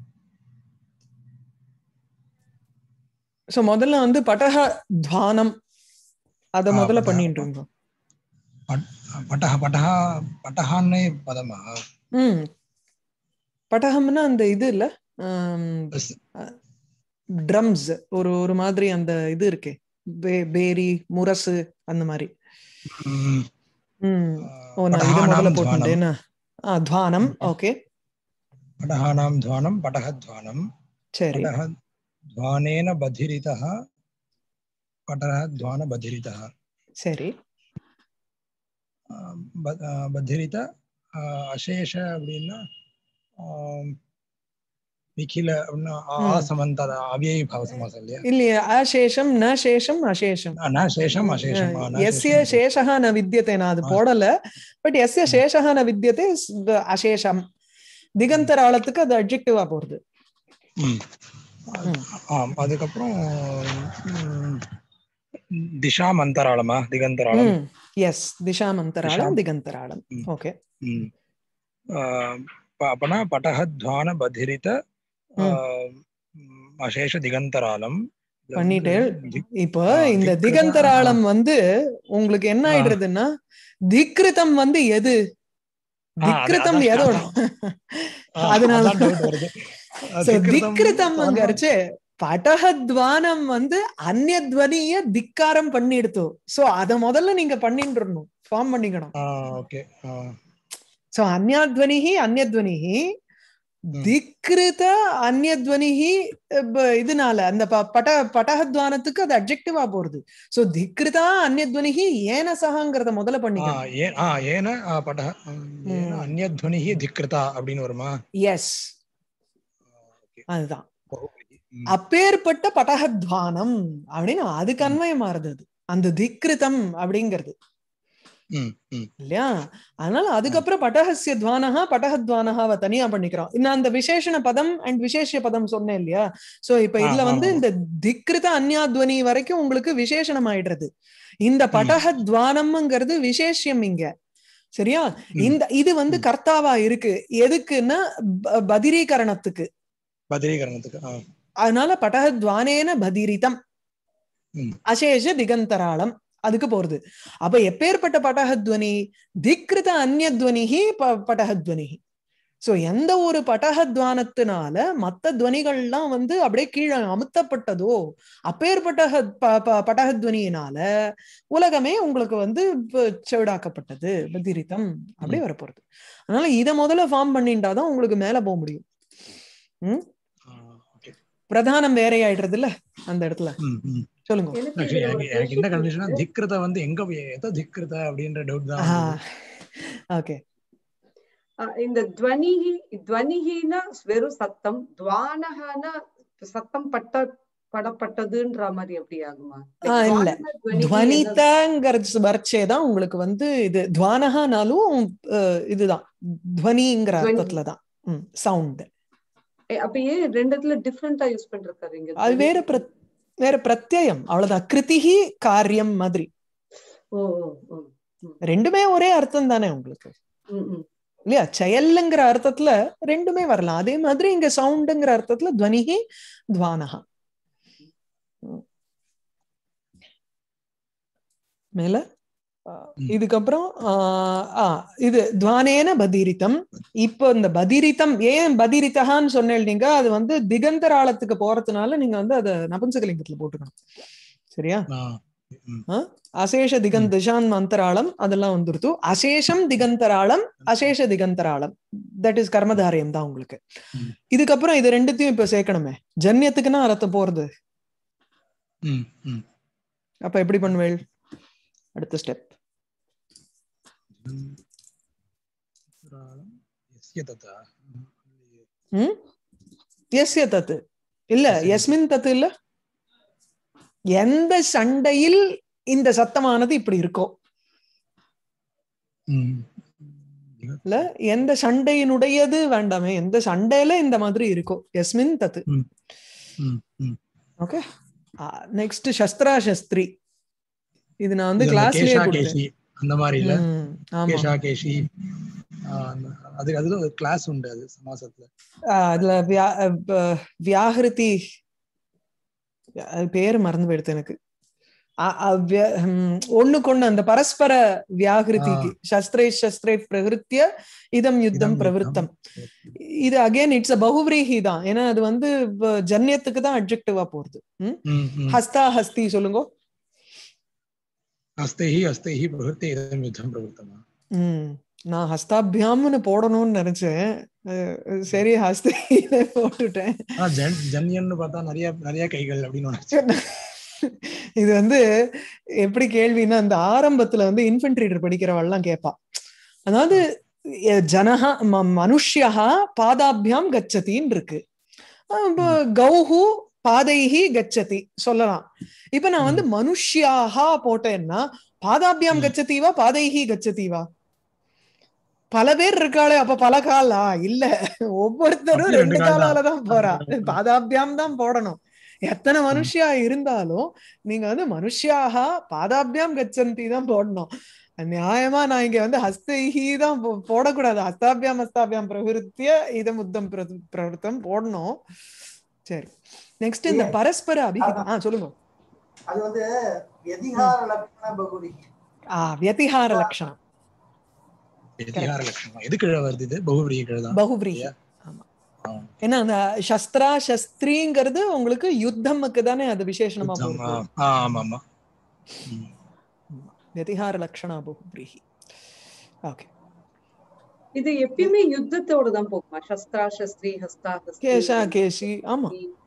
சோ முதல்ல வந்து பட்டக துவானம் அத ஆ, முதல்ல பட்டக. பண்ணிட்டு இருந்தோம் பட்- பட்டஹ பட்டஹ பட்டஹான்னே பதமா ம் பட்டகம்னா அந்த இது இல்ல Yes. ட்ரம்ஸ் ஒரு ஒரு மாதிரி அந்த இது இருக்கே பே- பேரி முரசு அந்த மாதிரி ம். ம் ஓ நான் இது முதல்ல பட்டஹானாம் துவானம் போட்டுட்டேன்னா ஆ துவானம் ம். ஓகே பட்டஹானாம் துவானம் பட்டஹத்வானம் சரி पटहध्वानेन बधिरितः पटहध्वानबधिरितः சரி ஆஹ் ப- ஆஹ் பத்திரித ஆஹ் அசேஷ அப்படின்னா ஆம், நிখিல அப்படின்னா ஆ- ம். ஆசமந்த அவ்யய பாவ சமாசம் இல்லையா இல்லையா அசேஷம் ந சேஷம் அசேஷம் ஆ, ந சேஷம் அசேஷம் ஆ, ந எஸ்ய சேஷம். சேஷः ந வித்யते நான் அது ஆ. போடல பட் எஸ்ய சேஷः ந வித்யते ஸ்- அசேஷம் திகந்தராளத்துக்கு அது அட்ஜெக்டிவா போறது ம். ம். ஆம் அதுக்கப்புறம் ம், திஷாம் அந்தராளமா திகந்தராளம் எஸ் திஷாம் அந்தராளம் திஷாம். திகந்தராளம் ம். ஓகே ம். ஆஹ் ப- அப்பனா பட்டஹத்வான பதிரித ம். ஆஹ் ம், அசேஷ திகந்தராளம் இது வந்து பண்ணிட்டேன். தி- இப்போ ஆ, இந்த திக்ருதா- திகந்தராளம் வந்து உங்களுக்கு என்ன ஆ. ஆயிடுறதுன்னா திக்ருதம் வந்து எது ஆ, அது- திக்ருதம் அதான் எதோட ஆ, அதனால அதான் doubt வருது. So, திக்ருதம் திக்ருதம்ங்கிறச்சு படஹத்வானம் வந்து திக்காரம் பண்ணிடுத்தோ சோ அத முதல்ல நீங்க பண்ணிட்டு ஃபார்ம் பண்ணிக்கணும் ஆ, okay. ஆ, சோ அந்யாத்வனிஹி அந்யத்வனிஹி திக்ருத அந்யத்வனிஹி ப- இதனால அந்த ப- பட பட்டகத்வானத்துக்கு அது அப்ஜெக்டிவா போறது சோ திக்ருதா அந்யத்வனிஹி ஏன சகாங்கிறத முதல்ல ஆ, பண்ணிக்கணும் ஏ- ஆ, ஏன ஆ, பட்டஹ ம், ஏன ம். அந்யத்வனிஹி திக்ருதா அப்படின்னு வருமா எஸ் Okay. அதுதான் ம். அப்பேற்பட்ட பட்டகத்வானம் அப்படின்னு அதுக்கு அன்வயம் மாறுது அது அந்த திக்ருதம் அப்படிங்கிறது ம், ம். இல்லையா அதனால அதுக்கப்புறம் பட்டஹஸ்ய துவானஹா பட்டஹத்வானஹாவை தனியா பண்ணிக்கிறோம் இன்னும் அந்த விசேஷண பதம் அண்ட் விசேஷ பதம் சொன்னேன் இல்லையா சோ இப்ப ஆ, இதுல வந்து ஆமா. இந்த திக்ருத அந்யாத்வனி வரைக்கும் உங்களுக்கு விசேஷணம் ஆயிடுறது இந்த பட்டஹத்வானம்ங்கிறது விசேஷம் இங்க சரியா ம். இந்த இது வந்து ம். கர்த்தாவா இருக்கு எதுக்குன்னா ப- பதிரீகரணத்துக்கு பத்ரீகரணத்துக்கு ஆ. அதனால பட்டஹத்வானேன பதிரிதம் ம். அசேஷ திகந்தராளம் அதுக்கு போறது அப்ப எப்பேற்பட்ட பட்டகத்வனி திக்ருத அந்யத்வனிஹி ப- பட்டகத்வனிஹி சோ எந்த ஒரு பட்டகத்வானத்தினால மத்த துவனிகள்லாம் வந்து அப்படியே கீழே அமுத்தப்பட்டதோ அப்பேற்பட்ட ஹ- ப- ப- பட்டகத்வனியினால உலகமே உங்களுக்கு வந்து ப- செவிடாக்கப்பட்டது பதிரிதம் அப்படி வரப்போறது அதனால இத முதல்ல ஃபார்ம் பண்ணிட்டாதான் உங்களுக்கு மேல போக முடியும் ஆ, okay. பிரதானம் வேற ஆயிடுறது இல்ல அந்த இடத்துல ம், ம். சொல்லுங்க எனக்கு Actually, இதுல ஒரு எனக்கு எனக்கு என்ன question கன்ஃபியூஷனா இருக்கு. திக்ருத வந்து எங்க போய் எதோ திக்ருத அப்படின்ற டவுட் தான் ஆஹா. வந்தது. ஓகே அஹ் இந்த துவனிகி துவனிகினா வெறும் சத்தம் துவானகனா சத்தம் பட்ட படப்பட்டதுன்ற மாதிரி எப்படி ஆகுமா ஆ, இல்ல. துவனிகி என்ன- துவனிதங்கிறது வர்ச்சேதான் உங்களுக்கு வந்து இது துவானகானாலும் அஹ், இதுதான் துவனிங்கிற துவனி. அர்த்தத்துல தான் சவுண்ட் ஏ, அப்ப ஏன் ரெண்டுத்துல டிஃப்ரெண்டா யூஸ் பண்ணிருக்காரு இங்க அது வேற பிர- வேற பிரத்யயம் அவ்வளவுதான் கிருதிகி காரியம் மாதிரி ஓ ஓ, ஓ. ரெண்டுமே ஒரே அர்த்தம் தானே உங்களுக்கு ம், ம். இல்லையா செயல்ங்கிற அர்த்தத்துல ரெண்டுமே வரலாம் அதே மாதிரி இங்க சவுண்டுங்கிற அர்த்தத்துல துவனிகி துவானகா ம். மேல ஆ, ம். இதுக்கப்புறம் ஆ, ஆ, இது துவானேன பதிரித்தம் இப்போ இந்த பதிரித்தம் ஏன் பதிரித்தகான்னு சொன்னேன் நீங்க அது வந்து திகந்தராளத்துக்கு போறதுனால நீங்க வந்து அதை நபும்சகலிங்கத்துல போட்டுக்கணும் சரியா ஆ, ம். அசேஷ திகந்த் திஷான் அந்தராளம் அதெல்லாம் வந்துருத்து அசேஷம் திகந்தராளம் அசேஷ திகந்தராளம் தட் இஸ் கர்மதாரியம் தான் உங்களுக்கு ம். இதுக்கப்புறம் இது ரெண்டுத்தையும் இப்ப சேர்க்கணுமே ஜன்யத்துக்குன்னா அர்த்தம் போறது ம், ம். அப்ப எப்படி பண்ணுவேள் அடுத்த ஸ்டெப் यस्य तथा ம் எஸ்ய தத்து இல்ல எஸ்ய எஸ்மின் தத்து இல்ல எந்த சண்டையில் இந்த சத்தமானது இப்படி இருக்கோ ம். இல்ல எந்த சண்டையினுடையது வேண்டாமே எந்த சண்டையில இந்த மாதிரி இருக்கோ எஸ்மின் தத்து ம், ம். ஓகே நெக்ஸ்ட் சஸ்திரா சஸ்திரி இது நான் வந்து இது அந்த கிளாஸ்லயே கேஷா கொடுத்தேன் கேஷி அந்த மாதிரி இல்ல ம், ஆமா கேஷா கேஷி ஆ, அந்த- அது அது ஒரு கிளாஸ் உண்டு அது சமாசத்துல ஆ, அதுல வியா- அஹ் ப- வியாகிருதி அது பேரு மறந்து போயிடுது எனக்கு அ- அவ்ய- ஹம், ஒண்ணுக்கு ஒண்ணு அந்த பரஸ்பர வியாகிருதிக்கு சஸ்திரே சஸ்திரே பிரகிருத்திய இதம் யுத்தம் இதம் பிரவருத்தம் இது அகைன் இட்ஸ் அ பகுவிரீஹி தான் ஏன்னா அது வந்து வ- ஜன்யத்துக்கு தான் அட்ஜெக்டிவா போறது ம்? ம், ம். ஹஸ்தா ஹஸ்தி சொல்லுங்க அஸ்தைஹி அஸ்தைஹி பிரவருத்தி இதம் யுத்தம் பிரவருத்தமா ம் நான் ஹஸ்தாபியாம்னு போடணும்னு நினைச்சேன் அஹ் சரி ஹஸ்தியில போட்டுட்டேன் ஆனா ஜன் ஜன்யன்னு பார்த்தா நிறைய நிறைய கைகள் அப்படின்னு ஒண்ணு இது வந்து எப்படி கேள்வின்னா அந்த ஆரம்பத்துல வந்து இன்ஃபென்ட் ரீடர் படிக்கிறவள்லாம் கேட்பா அதாவது எ- ஜனஹா ம- மனுஷ்யஹா பாதாபியாம் கச்சதின்னு இருக்கு அஹ் இப்ப கௌஹு பாதைஹி கச்சதி சொல்லலாம் இப்ப நான் வந்து மனுஷ்யாஹா போட்டேன்னா பாதாபியாம் ம். கச்சதீவா பாதைஹி கச்சதீவா பல பேர் இருக்காளே அப்ப பல காலா இல்ல ஒவ்வொருத்தரும் அப்படி ரெண்டு ரெண்டு கால் தான். காலால தான் போறா ஆமா. பாதாபியாம் தான் போடணும் எத்தனை மனுஷியா இருந்தாலும் நீங்க வந்து மனுஷியாக பாதாபியாம் கச்சந்தி தான் போடணும் நியாயமா நான் இங்க வந்து ஹஸ்தைஹி தான் போ- போடக்கூடாது ஹஸ்தாபியாம் ஹஸ்தாபியாம் பிரவிருத்திய இத முத்தம் பிரது- பிரவருத்தம் போடணும் சரி நெக்ஸ்ட் இந்த பரஸ்பர அபிஹிதம் ஆ சொல்லுங்க அது வந்து எதிகார லட்சண பகுதி ஆ வியதிஹார லட்சணம் எதிகார லட்சணம் எது கீழே வருது இது பகுபரிய கீழே தான் பகுபிரீஹி ஆமா ஆ. ஏன்னா அந்த சஸ்திரா சஸ்திரிங்கிறது உங்களுக்கு யுத்தமுக்கு தானே அது விசேஷணமா யுத்தம், ஆ, போகுது ஆ, ஆமா ஆமா ம். ವ್ಯತಿಹಾರ ಲಕ್ಷಣ ಬಹುಬ್ರೀಹಿ ಓಕೆ இது எப்பயுமே யுத்தத்தோட தான் போகுமா சஸ்திரா சஸ்திரி ஹஸ்தா ஹஸ்தி கேஷா கேஷி ஆமா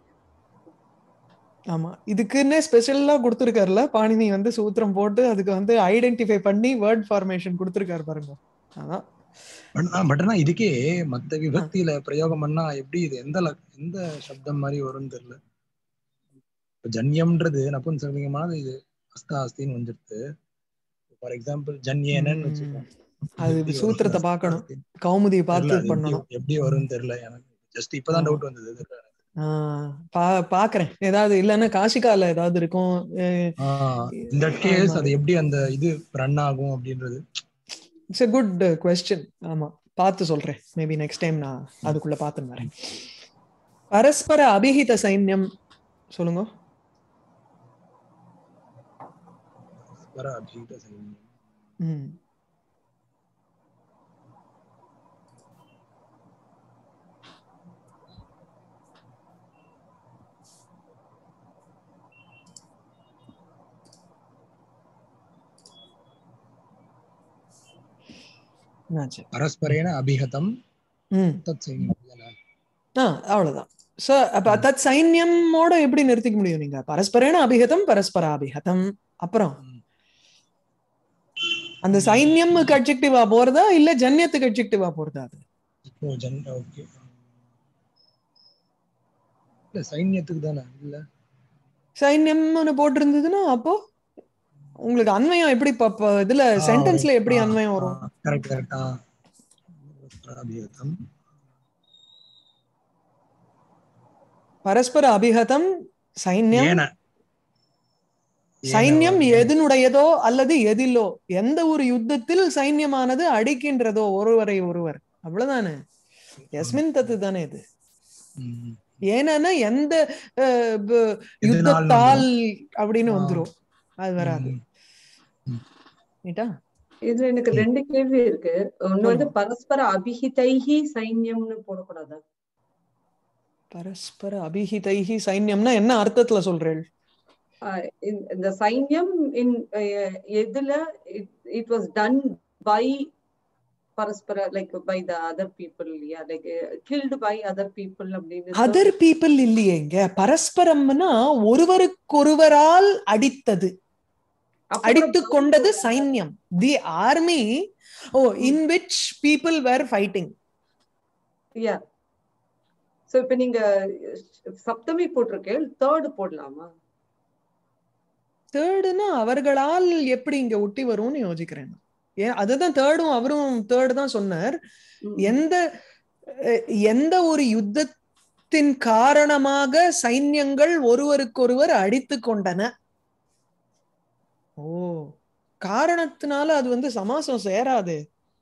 ஆமா இதுக்குன்னே ஸ்பெஷலா கொடுத்துருக்காருல பாணினி வந்து சூத்திரம் போட்டு அதுக்கு வந்து ஐடென்டிஃபை பண்ணி வேர்ட் ஃபார்மேஷன் கொடுத்துருக்காரு பாருங்க அதான் பட் ஆ, பட் ஆனா இதுக்கே மத்த விபக்தியில பிரயோகம் பண்ணா எப்படி இது எந்த லக்- எந்த சப்தம் மாதிரி வரும்னு தெரியல இப்ப ஜன்யம்ன்றது நபுன்சலிங்கமானது இது அஸ்தா அஸ்தின்னு வந்துடுது ஃபார் எக்ஸாம்பிள் ஜன்யேனன்னு ம். வச்சுக்கோங்க அது எப்படி வரும்? சூத்திரத்தை அஸ்தா பார்க்கணும். அஸ்தின்னு. கௌமுதி தெரியல, பார்த்து அது எப்படி- பண்ணணும் எப்படி வரும்னு தெரியல எனக்கு ஜஸ்ட் இப்பதான் ஆமா. டவுட் வந்தது இது. ஆஹ் பா பாக்குறேன் ஏதாவது இல்லைன்னா காசிகால ஏதாவது இருக்கும் அஹ் இந்த கேஸ் ஆமா. அது எப்படி அந்த இது ரன் ஆகும் அப்படின்றது இட்ஸ் எ குட் கொஸ்டின் ஆமா பார்த்து சொல்றேன் மேபி நெக்ஸ்ட் டைம் நான் அதுக்குள்ள பார்த்துன்னு வரேன் பரஸ்பர அபிஹித சைன்யம் சொல்லுங்க வர அபிஹித சைன்யம். ம் என்னாச்சு பரஸ்பரேன அபிஹதம் ம் தத் சைன்யம் இல்லையா? ஆ அவ்வளவுதான் சோ அப்ப தத் சைன்யமோட எப்படி நிறுத்திக்க முடியும் நீங்க பரஸ்பரேன அபிஹதம் பரஸ்பர அபிஹதம் அப்புறம் ம். அந்த சைன்யம்க்கு அட்ஜெக்டிவா போறதா இல்ல ஜன்யத்துக்கு அட்ஜெக்டிவா போறதா அது ஓ ஜன் ஓகே இல்ல சைன்யத்துக்கு தானே இல்ல சைன்யம்னு போட்டிருந்ததுன்னா அப்போ உங்களுக்கு அன்வயம் எப்படி ப- ப- இதுல சென்டென்ஸ்ல எப்படி அன்வயம் வரும் கரெக்ட் கரெக்டா அபியதம் பரஸ்பர அபிஹதம் சைன்யம் ஏன சைன்யம் எதனுடையதோ அல்லது எதிலோ எந்த ஒரு யுத்தத்தில் சைன்யமானது அடிக்கின்றதோ ஒருவரை ஒருவர் அவ்வளவுதானே எஸ்மின் தத்து தானே இது ம். ஏன்னா எந்த அஹ், ப- எதனால் யுத்தத்தால் அப்படின்னு ஆ. வந்துரும் அது வராது ம். ரைட்டா இதுல எனக்கு ம். ரெண்டு கேள்வி இருக்கு ஒண்ணு வந்து ஆமா. பரஸ்பர அபிஹிதைஹி சைன்யம்னு போடக்கூடாதா பரஸ்பர அபிஹிதைஹி சைன்யம்னா என்ன அர்த்தத்துல சொல்றேள் ஆஹ் இந்த- இந்த சைன்யம் இன் எதுல இட் வாஸ் டன் பை பரஸ்பர like by the other people இல்லையா like killed by other people அப்படின்னு அதர் பீப்புள் இல்லையே இங்க பரஸ்பரம்னா ஒருவருக்கொருவரால் அடித்தது அப்புறம் அடித்து கொண்டது சைன்யம் the army oh in which people were fighting yeah so இப்ப நீங்க சப்தமி போட்டிருக்கேன் தேர்ட் போடலாமா தேர்டுனா அவர்களால் எப்படி இங்க ஒட்டி வரும்னு யோசிக்கிறேன் நான். ஏன் அதுதான் தேர்டும் அவரும் தேர்டு தான் சொன்னார் ம். எந்த அஹ், எந்த ஒரு யுத்தத்தின் காரணமாக சைன்யங்கள் ஒருவருக்கொருவர் அடித்து கொண்டன ஓ காரணத்தினால அது வந்து சமாசம் சேராது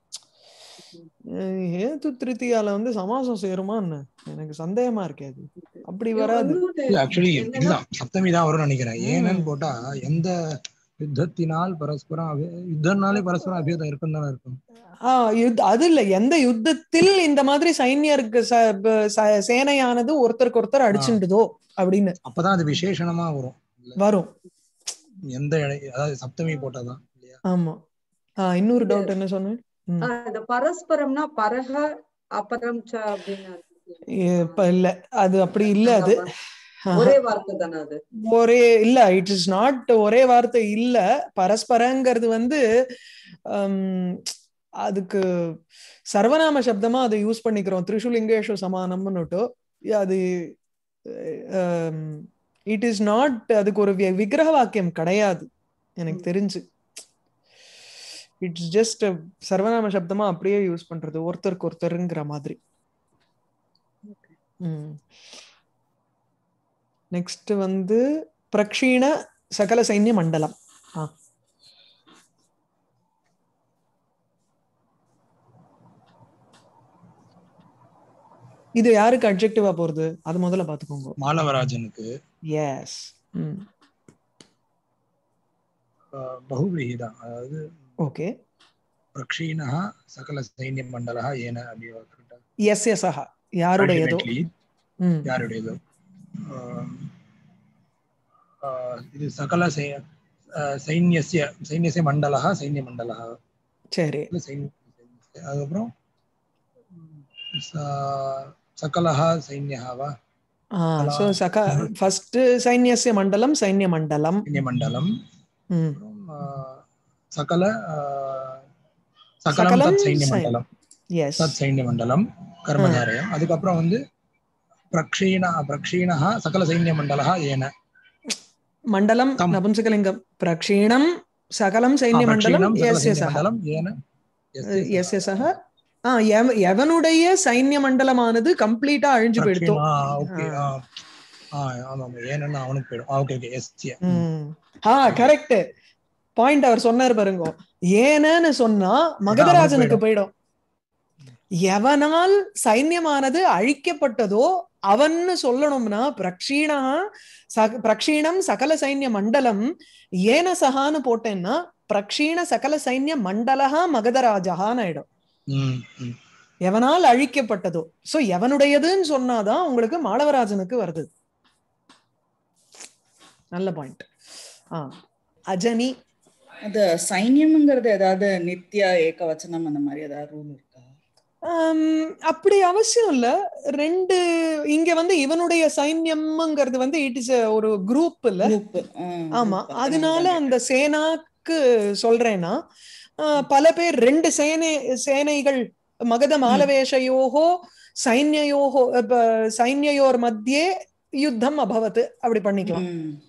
அஹ், ஹேத்து திருத்தியால வந்து சமாசம் சேருமா என்ன எனக்கு சந்தேகமா இருக்கே அது அப்படி வராது இன்னொன்னு இல்ல ஆக்சுவலி என்னன்னா- இதுதான் சப்தமி தான் வரும்னு நினைக்கிறேன் ம். ஏன்னு போட்டா எந்த யுத்தத்தினால் பரஸ்பரம் அபி- யுத்தம்னாலே பரஸ்பரம் அபியதம் இருக்கும் தானே இருக்கும் ஆஹ் யுத் அது இல்ல எந்த யுத்தத்தில் இந்த மாதிரி சைன்யருக்கு ச- ப- ச- சேனையானது ஒருத்தருக்கு ஒருத்தர் அடிச்சுண்டுதோ அப்படின்னு அப்பதான் அது விசேஷணமா வரும் வரும் எந்த இடை அதாவது சப்தமி போட்டாதான் இல்லையா ஆமா ஆஹ் இன்னொரு டவுட் என்ன சொன்னேன் ம். ஆஹ் இந்த பரஸ்பரம்னா பரக அபரம் ச அப்படின்னு இப்ப இல்ல அது அப்படி இல்ல அது ஆஹா. ஒரே வார்த்தை தானே அது ஒரே இல்ல இட் இஸ் நாட் ஒரே வார்த்தை இல்ல பரஸ்பரங்கிறது வந்து ஹம், அதுக்கு சர்வநாம சப்தமா அதை யூஸ் பண்ணிக்கிறோம் திரிஷுலிங்கேஷு சமானம்னுட்டு அது இட் இஸ் நாட் அதுக்கு ஒரு வி- விக்கிரக வாக்கியம் கிடையாது எனக்கு தெரிஞ்சு இட்ஸ் ஜஸ்ட் சர்வநாம சப்தமா அப்படியே யூஸ் பண்றது ஒருத்தருக்கு ஒருத்தருங்கிற மாதிரி நெக்ஸ்ட் வந்து பிரக்ஷீண சகல சைன்ய மண்டலம் ஆ இது யாருக்கு அட்ஜெக்டிவா போறது அது முதல்ல பாத்துக்கோங்க மாலவராஜனுக்கு எஸ் ம் ஆஹ், பகுவிரீஹி தான் அதாவது ஓகே பிரக்ஷீணா சகல சைன்ய மண்டலா ஏன அபிவாக்கிட்ட எஸ் எஸ் ஆஹா யாருடையதோ Ultimately, ம் யாருடையதோ ஆஹ், ஆஹ், இது சகல சை- ஆஹ், சைன்யஸ்ய சைன்யஸ்ய மண்டலா சைன்ய மண்டலா சரி இல்ல சைன்ய அதுக்கப்புறம் ச- சகலஹா சைன்யஹா வா ஆ சோ சக ஃபர்ஸ்ட் சைன்யஸ்ய மண்டலம் சைன்ய மண்டலம் சைன்ய மண்டலம் ம் அப்புறம் ஆஹ், சகல ஆஹ், சகலம் சகலம் தத் சைன்ய சை- மண்டலம் எஸ் தத் சைன்ய மண்டலம் கர்மதாரயம் அதுக்கப்புறம் வந்து பிரக்ஷீண பிரக்ஷீணா சகல சைன்ய மண்டலா ஏன மண்டலம் தம். நபும்சகலிங்கம் பிரக்ஷீணம் சகலம் சைன்ய மண்டலம் பிரக்ஷீணம் சகல எஸ் எஸ் சைன்ய ஆஹா மண்டலம் ஏன எஸ் எஸ் ஆஹா ஆ எவ- எவனுடைய சைன்ய மண்டலமானது கம்ப்ளீட்டா அழிஞ்சு போயிடுத்தோம் ஓகே ஆ. ஆமா ஆமா ஏன்னா அவனுக்கு போயிடும் ஓகே ஓகே எஸ் ம். ஆ கரெக்ட் பாயிண்ட் அவர் சொன்னார் பாருங்க ஏனன்னு சொன்னா மகதராஜனுக்கு போயிடும் எவனால் சைன்யமானது அழிக்கப்பட்டதோ அவன்னு சொல்லணும்னா பிரக்ஷீணா சக பிரக்ஷீணம் சகல சைன்ய மண்டலம் ஏன சகான்னு போட்டேன்னா பிரக்ஷீண சகல சைன்ய மண்டலஹா மகதராஜகான்னு ஆயிடும் ம் ம் எவனால் அழிக்கப்பட்டதோ சோ எவனுடையதுன்னு சொன்னாதான் உங்களுக்கு மாளவராஜனுக்கு வருது நல்ல பாயிண்ட் ஆ அஜனி அது சைன்யம்ங்கிறது ஏதாவது நித்யா ஏகவச்சனம் அந்த மாதிரி ஏதாவது ரூல் இருக்கா ஆம், அப்படி அவசியம் இல்ல ரெண்டு இங்க வந்து இவனுடைய சைன்யம்ங்கிறது வந்து இட் இஸ் ஒரு குரூப் இல்ல குரூப் ஆமா அதனால அந்த சேனாக்கு சொல்றேன்னா ஆஹ், பல பேர் ரெண்டு சேனை சேனைகள் மகத மாலவேஷயோகோ சைன்யயோகோ இப்ப சைன்யயோர் மத்தியே யுத்தம் அபவத் அப்படி பண்ணிக்கலாம்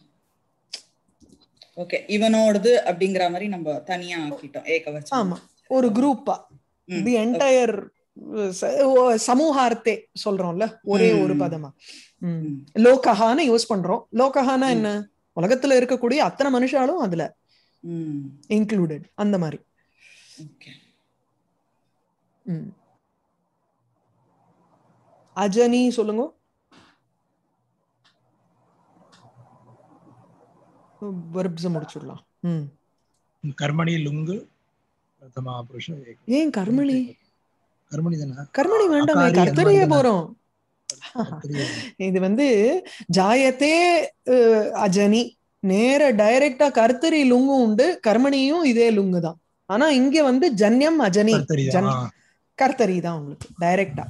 ஓகே இவனோடது அப்படிங்கிற மாதிரி நம்ம தனியா ஆக்கிட்டோம் ஏகவச்சனம் ஆமா ஒரு குரூப்பா ம், தி என்டையர் சமூகார்த்தே சொல்றோம்ல ஒரே ஒரு ம். பதமா ம். ம், லோகஹான்னு யூஸ் பண்றோம் லோகஹானா ம். என்ன உலகத்துல இருக்கக்கூடிய அத்தனை மனுஷாலும் அதுல ம், இன்க்ளூடட் அந்த மாதிரி ஓகே ம். அஜனி சொல்லுங்க வெர்ப்ஸ் முடிச்சிடலாம் ம் கர்மணி லுங்கு பிரதமா புருஷ ஏக. ஏன் கர்மணி கர்மணி தானே கர்மணி வேண்டாமே அகாரி, கர்த்தரையே அந்த மாதிரி போறோம் கர்த்தரி. இது வந்து ஜாயத்தே அஹ், அஜனி நேர டைரக்டா கர்த்தரி லுங்கும் உண்டு கர்மணியும் இதே லுங்கு தான் ஆனா இங்க வந்து ஜன்யம் அஜனி கர்த்தரி தான். ஜன் ஆ. கர்த்தரி தான் உங்களுக்கு டைரக்டா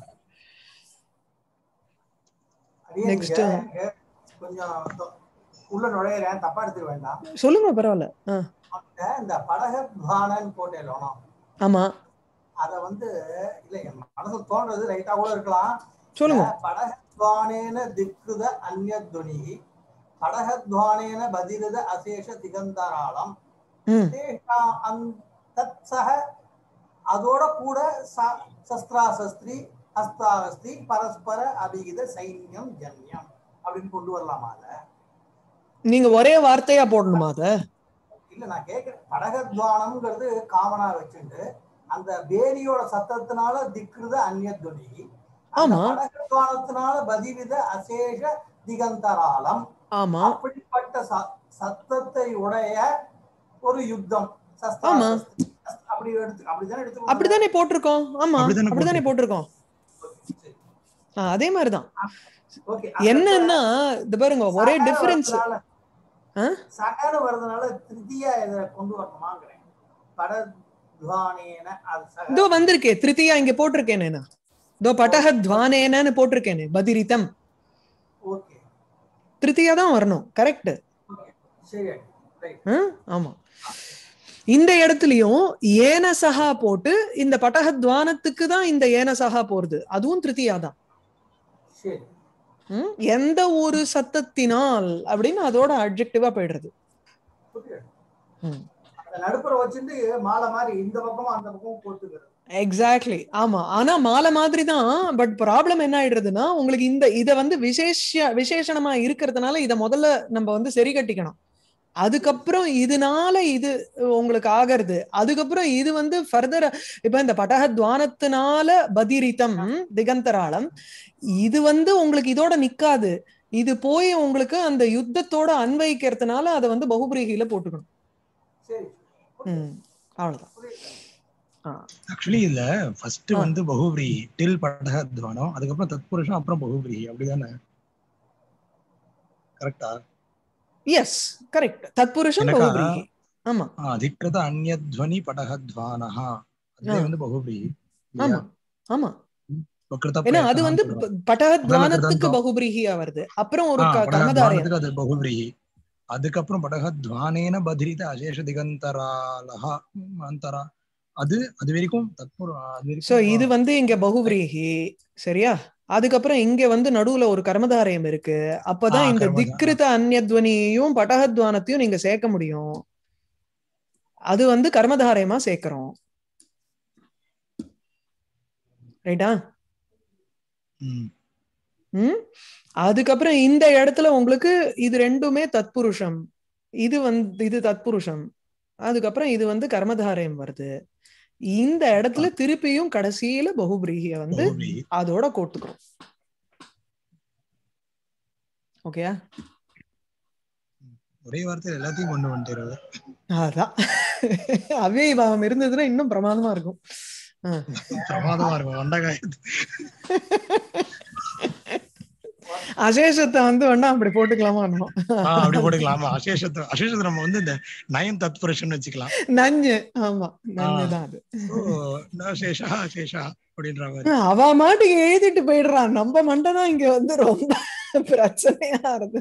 அடியே Next. நீங்க இங்க கொஞ்சம் தொ- உள்ள நுழையிறேன் தப்பா எடுத்துக்க வேண்டாம் சொல்லுங்க பரவாயில்ல ஆ, அந்த இந்த படகத்வானன்னு போட்டேன் ஆமா அத வந்து இல்ல என் மனசுல தோன்றது ரைட்டா கூட இருக்கலாம் சொல்லுங்க படகத்வானேன திக்குத அந்யத்வனி படகத்வானேன பதிரத அசேஷ திகந்தராளம் ம் தேஷா அந் தத் சக அதோட கூட ச- சஸ்திராசஸ்திரி ஹஸ்தாஹஸ்தி பரஸ்பர அபிகித சைன்யம் ஜன்யம் அப்படின்னு கொண்டு வரலாமா அத நீங்க ஒரே வார்த்தையா போடணுமா அத இல்ல நான் கேக்குறேன் படகத்வானம்ங்கிறது காமனா வச்சுண்டு அந்த பேரியோட சத்தத்தினால திக்ருத அந்நியத்வனி அந்த ஆமா. படகத்வானத்தினால பதிவித அசேஷ திகந்தராளம் ஆமா அப்படிப்பட்ட ச- சத்தத்தை உடைய ஒரு யுத்தம் சஸ்திர ஆமா. சஸ்திரி. அப்படி எடுத்து அப்படிதானே எடுத்து அப்படித்தானே போட்டிருக்கோம் ஆமா அப்படித்தானே அப்படித்தானே போட்டிருக்கோம் ஆ, அதே மாதிரிதான் ஓகே என்னன்னா இது பாருங்க ஒரே டிஃபரன்ஸ் ஆ? சகன வர்றதுனால திருத்தியா இதை கொண்டு வரணுமாங்கிறேன் படத்வானேன அது சக இதோ வந்திருக்கே திருத்தியா இங்க போட்டிருக்கேனே நான் இதோ பட்டக துவானேனன்னு போட்டிருக்கேனே பதிரிதம் ஓகே திருத்தியா தான் வரணும் கரெக்ட் சரி ரைட் ஆமா இந்த இடத்துலயும் ஏனசகா போட்டு இந்த பட்டக துவானத்துக்கு தான் இந்த ஏனசகா போறது அதுவும் திருத்தியா தான் சரி ம்? எந்த ஒரு சத்தத்தினால் அப்படின்னு அதோட அட்ஜெக்டிவா போயிடுறது புரியுது. ம். அந்த நடுப்புற வச்சுட்டு மாலை மாதிரி இந்த பக்கமும் அந்த பக்கமும் போட்டுக்கிறது எக்ஸாக்ட்லி ஆமா ஆனா மாலை மாதிரி தான் பட் ப்ராப்ளம் என்ன ஆயிடுறதுன்னா உங்களுக்கு இந்த இத வந்து விசேஷ விசேஷணமா இருக்கிறதுனால இத முதல்ல நம்ம வந்து சரி கட்டிக்கணும் அதுக்கப்புறம் இதனால இது உங்களுக்கு ஆகிறது அதுக்கப்புறம் இது வந்து ஃபர்தர் இப்ப இந்த பட்டக துவானத்தினால பதிரித்தம் திகந்தராளம் இது வந்து உங்களுக்கு இதோட நிக்காது இது போய் உங்களுக்கு அந்த யுத்தத்தோட அன்வைக்கிறதுனால அதை வந்து பகுபிரீகில போட்டுக்கணும் சரி ம் அவ்வளவுதான் புரியுது ஆ. ஆக்சுவலி இதுல ஃபர்ஸ்ட் ஆ. வந்து பகுபிரி டில் படகத்வானம் அதுக்கப்புறம் தத்புருஷம் அப்புறம் பகுபிரி அப்படிதானே கரெக்டா எஸ் கரெக்ட் தத்புருஷம் எனக்கா? பகுபிரீகி ஆமா அதிகிருத அந்யத்வனி படகத்வானஹா அதுவே ஆ. வந்து பகுபிரி ஆமா ஆமா இப்ப கிருத ஏன்னா அது பிரயத்தனம் வந்து சொல்றாங்க. பட்டகத்வானத்துக்கு கிருதந்தம். பகுபிரீகியா வருது அப்புறம் ஒரு ஆ, க- கர்மதாரயம் படகத்வானத்துக்கு அது பகுபிரி அதுக்கப்புறம் படகத்வானேன பதிரித அசேஷ திகந்தராலஹா ம், அந்தரா அது அது வரைக்கும் தத்புர அது வரைக்கும் சோ இது வந்து இங்க பகுபிரீகி சரியா அதுக்கப்புறம் இங்க வந்து நடுவுல ஒரு கர்மதாரயம் இருக்கு அப்பதான் ஆ, இந்த கர்மதா- திக்ருத அந்யத்வனியையும் பட்டகத்வானத்தையும் நீங்க சேர்க்க முடியும் அது வந்து கர்மதாரயமா சேர்க்கிறோம் ரைட்டா ம், ம் அதுக்கப்புறம் இந்த இடத்துல உங்களுக்கு இது ரெண்டுமே தத்புருஷம் இது வந்து இது தத்புருஷம் அதுக்கப்புறம் இது வந்து கர்மதாரயம் வருது இந்த இடத்துல திருப்பியும் கடைசியில பகுபிரீகிய வந்து பகுபிரி அதோட கோத்துக்கிறோம் ஓகேயா ஒரே வார்த்தையில எல்லாத்தையும் கொண்டு வந்துட்டு அதான் அவ்யயபாவம் இருந்ததுன்னா இன்னும் பிரமாதமா இருக்கும் ஆ. பிரமாதமா இருக்கும் வண்டகாயத்து அசேஷத்தை வந்து வேணா அப்படி போட்டுக்கலாமா என்னமோ. ஆ, அப்படி போட்டுக்கலாம் ஆமா அசேஷத்தை அசேஷத்தை நம்ம வந்து இந்த நயன் தத்புருஷன் வச்சுக்கலாம் நஞ்சு ஆமா நஞ்சுதான் அது ஓ ந சேஷா சேஷா அப்படின்ற மாதிரி அவ மாட்டுக்கு எழுதிட்டு போயிடுறான் நம்ம மண்டை தான் இங்க வந்து ரொம்ப பிரச்சனையா இருக்கு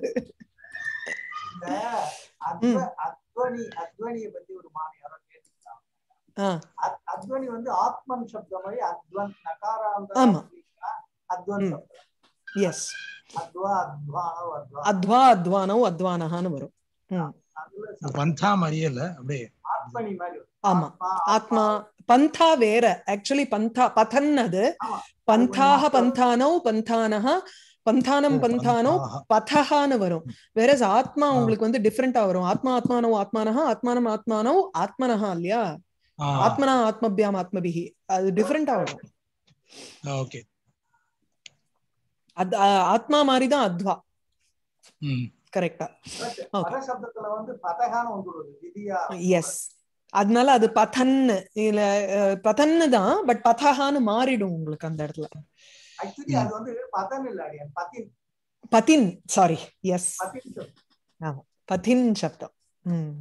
இந்த அத்வ அத்வனி அத்வனியை பத்தி ஒரு மாமி யாரோ கேட்டுருக்காங்க ஆ அத்- அத்வனி வந்து ஆத்மன் சப்தம் மாதிரி அத்வன் நகாராந்த ஆமா. அத்வன் ம். சப்தம் எஸ் அத்வா அத்வானோ அத்வா அத்வா அத்வானோ அத்வானஹான்னு வரும் ம் அதுல சப்தம். பந்தா மாதிரியே இல்ல அப்படியே ஆத்மனி மாதிரி வரும். ஆமா ஆத்மா ஆத்மா பந்தா வேற ஆக்சுவலி பந்தா பதன் அது ஆமா. பந்தாக அது பந்தானோ பந்தானஹ பந்தானம் ஓ, பந்தானோ பந்தாஹ. பதஹான்னு வரும் வேற ஆத்மா ஆ. உங்களுக்கு வந்து டிஃப்ரெண்டா வரும் ஆத்மா ஆத்மானோ ஆத்மானஹ ஆத்மானம் ஆத்மானோ ஆத்மனஹா இல்லையா ஆ, ஆத்மனா ஆத்மபியாம் ஆத்மபிஹி அது டிஃப்ரெண்டா வரும் ஓகே அது ஆ- ஆத்மா மாதிரி தான் அத்வா ம் கரெக்டா But Okay. பத சப்தத்துல வந்து பதகான வந்துருது விதியா எஸ் அதனால அது பதன் இல்ல அஹ், பதன்னு தான் பட் பதஹான்னு மாறிடும் உங்களுக்கு அந்த இடத்துல ஆக்சுவலி அது வந்து பதன் இல்ல அடியன் பத்தின் பதின் சாரி எஸ் பத்தின் சப்தம். பதின் சப்தம் ம்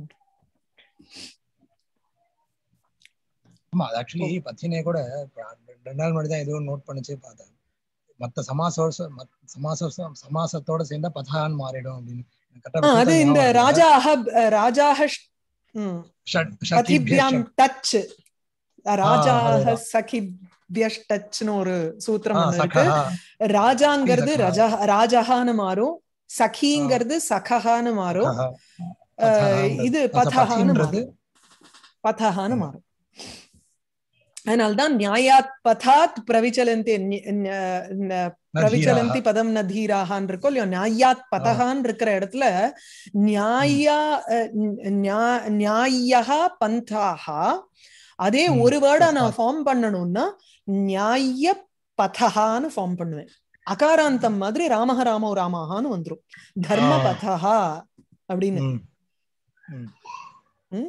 ஆமா அது ஆக்சுவலி பத்தினே கூட இப்ப ரெண்டு நாள் முன்னாடி தான் ஏதோ நோட் பண்ணிச்சே பார்த்தேன் மத்த சமாச சமாச சமாசத்தோட சேர்ந்தா பதான்னு மாறிடும் அப்படின்னு எனக்கு correct ஆ ஆ, அது வித்தியாசம் இந்த ஞாபகம் இல்ல. ராஜாஹ ராஜாஹ ம், ஷட்- ஷத்திபிய பதிபியாம் ஷட். டச் ராஜாஹ அதுதான். சகிபியஷ் டச்னு ஒரு சூத்திரம் ஆ, ஒண்ணு இருக்கு சகா. ராஜாங்கிறது சகா. ரஜா ராஜஹான்னு மாறும் சகிங்கிறது சகஹான்னு மாறும் சகா. அஹ், பதஹான்றது. இது மத்த பதஹான்னு பத்தின்றது மாறும் பதஹான்னு ஆமா. மாறும் அதனால்தான் நியாயாத் பதாத் பிரவிச்சலந்தி நி- ந- ந- பிரவிச்சலந்தி பதம் ந தீராகான் இருக்கோ இல்லையோ நியாயாத் பதகான் இருக்கிற இடத்துல நியாயா அஹ், நியா- நியாயா பந்தாஹா அதே ம். ஒரு வேர்டா Yes, நான் yes. ஃபார்ம் பண்ணணும்னா நியாய பதகான்னு ஃபார்ம் பண்ணுவேன் அகாராந்தம் மாதிரி ராமஹ ராமோ ராமஹான்னு வந்துரும் தர்ம ஆ. பதஹா அப்படின்னு ம். ம்.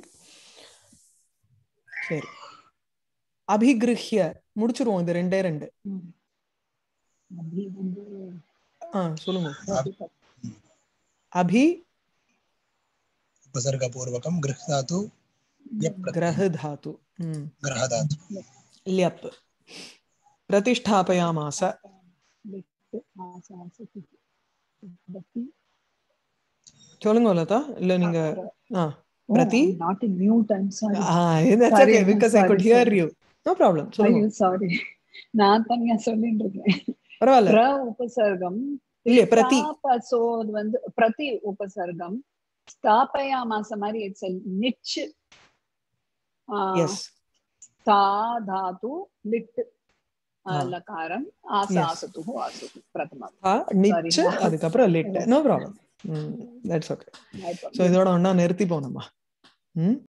சரி அபிகிருஹ்ய முடிச்சிருவோம் இது ரெண்டே ரெண்டு ம். அப்படி வந்து ஆ சொல்லுங்க பிரதிபத். அபி उपसर्गपूर्वकं गृह्णातु यप्रत्ययं கிரஹ தாத்து ம் ग्रहधातु ல்யப் பிரதிஷ்டாபயாமாச விட்டு ஆசாசதி. பிரதி. சொல்லுங்க லதா இல்ல நீங்க ஆ Oh, பிரதி I'm not in mute, I'm sorry. Ah that's Sorry, okay ma'am. because I Sorry, could hear sorry. you no problem சொல்லுங்க ஐயோ சாரி நான் தனியா சொல்லிட்டு இருக்கேன் பரவாயில்ல பிர உபசர்க்கம் இல்லையே பிரதி ஸ்தாபசோ அது வந்து பிரதி உபசர்க்கம் ஸ்தாபயாமாச மாதிரி இட்ஸ் நிச் எஸ் தா தாத்து லிட் ஆ. லகாரம் ஆசாசது ஆசது பிரதமம் ஆ நிச் Sorry. அதுக்கப்புறம் லிட் no problem that's okay so இதோட ஒண்ணா நிறுத்தி போனோமா ம்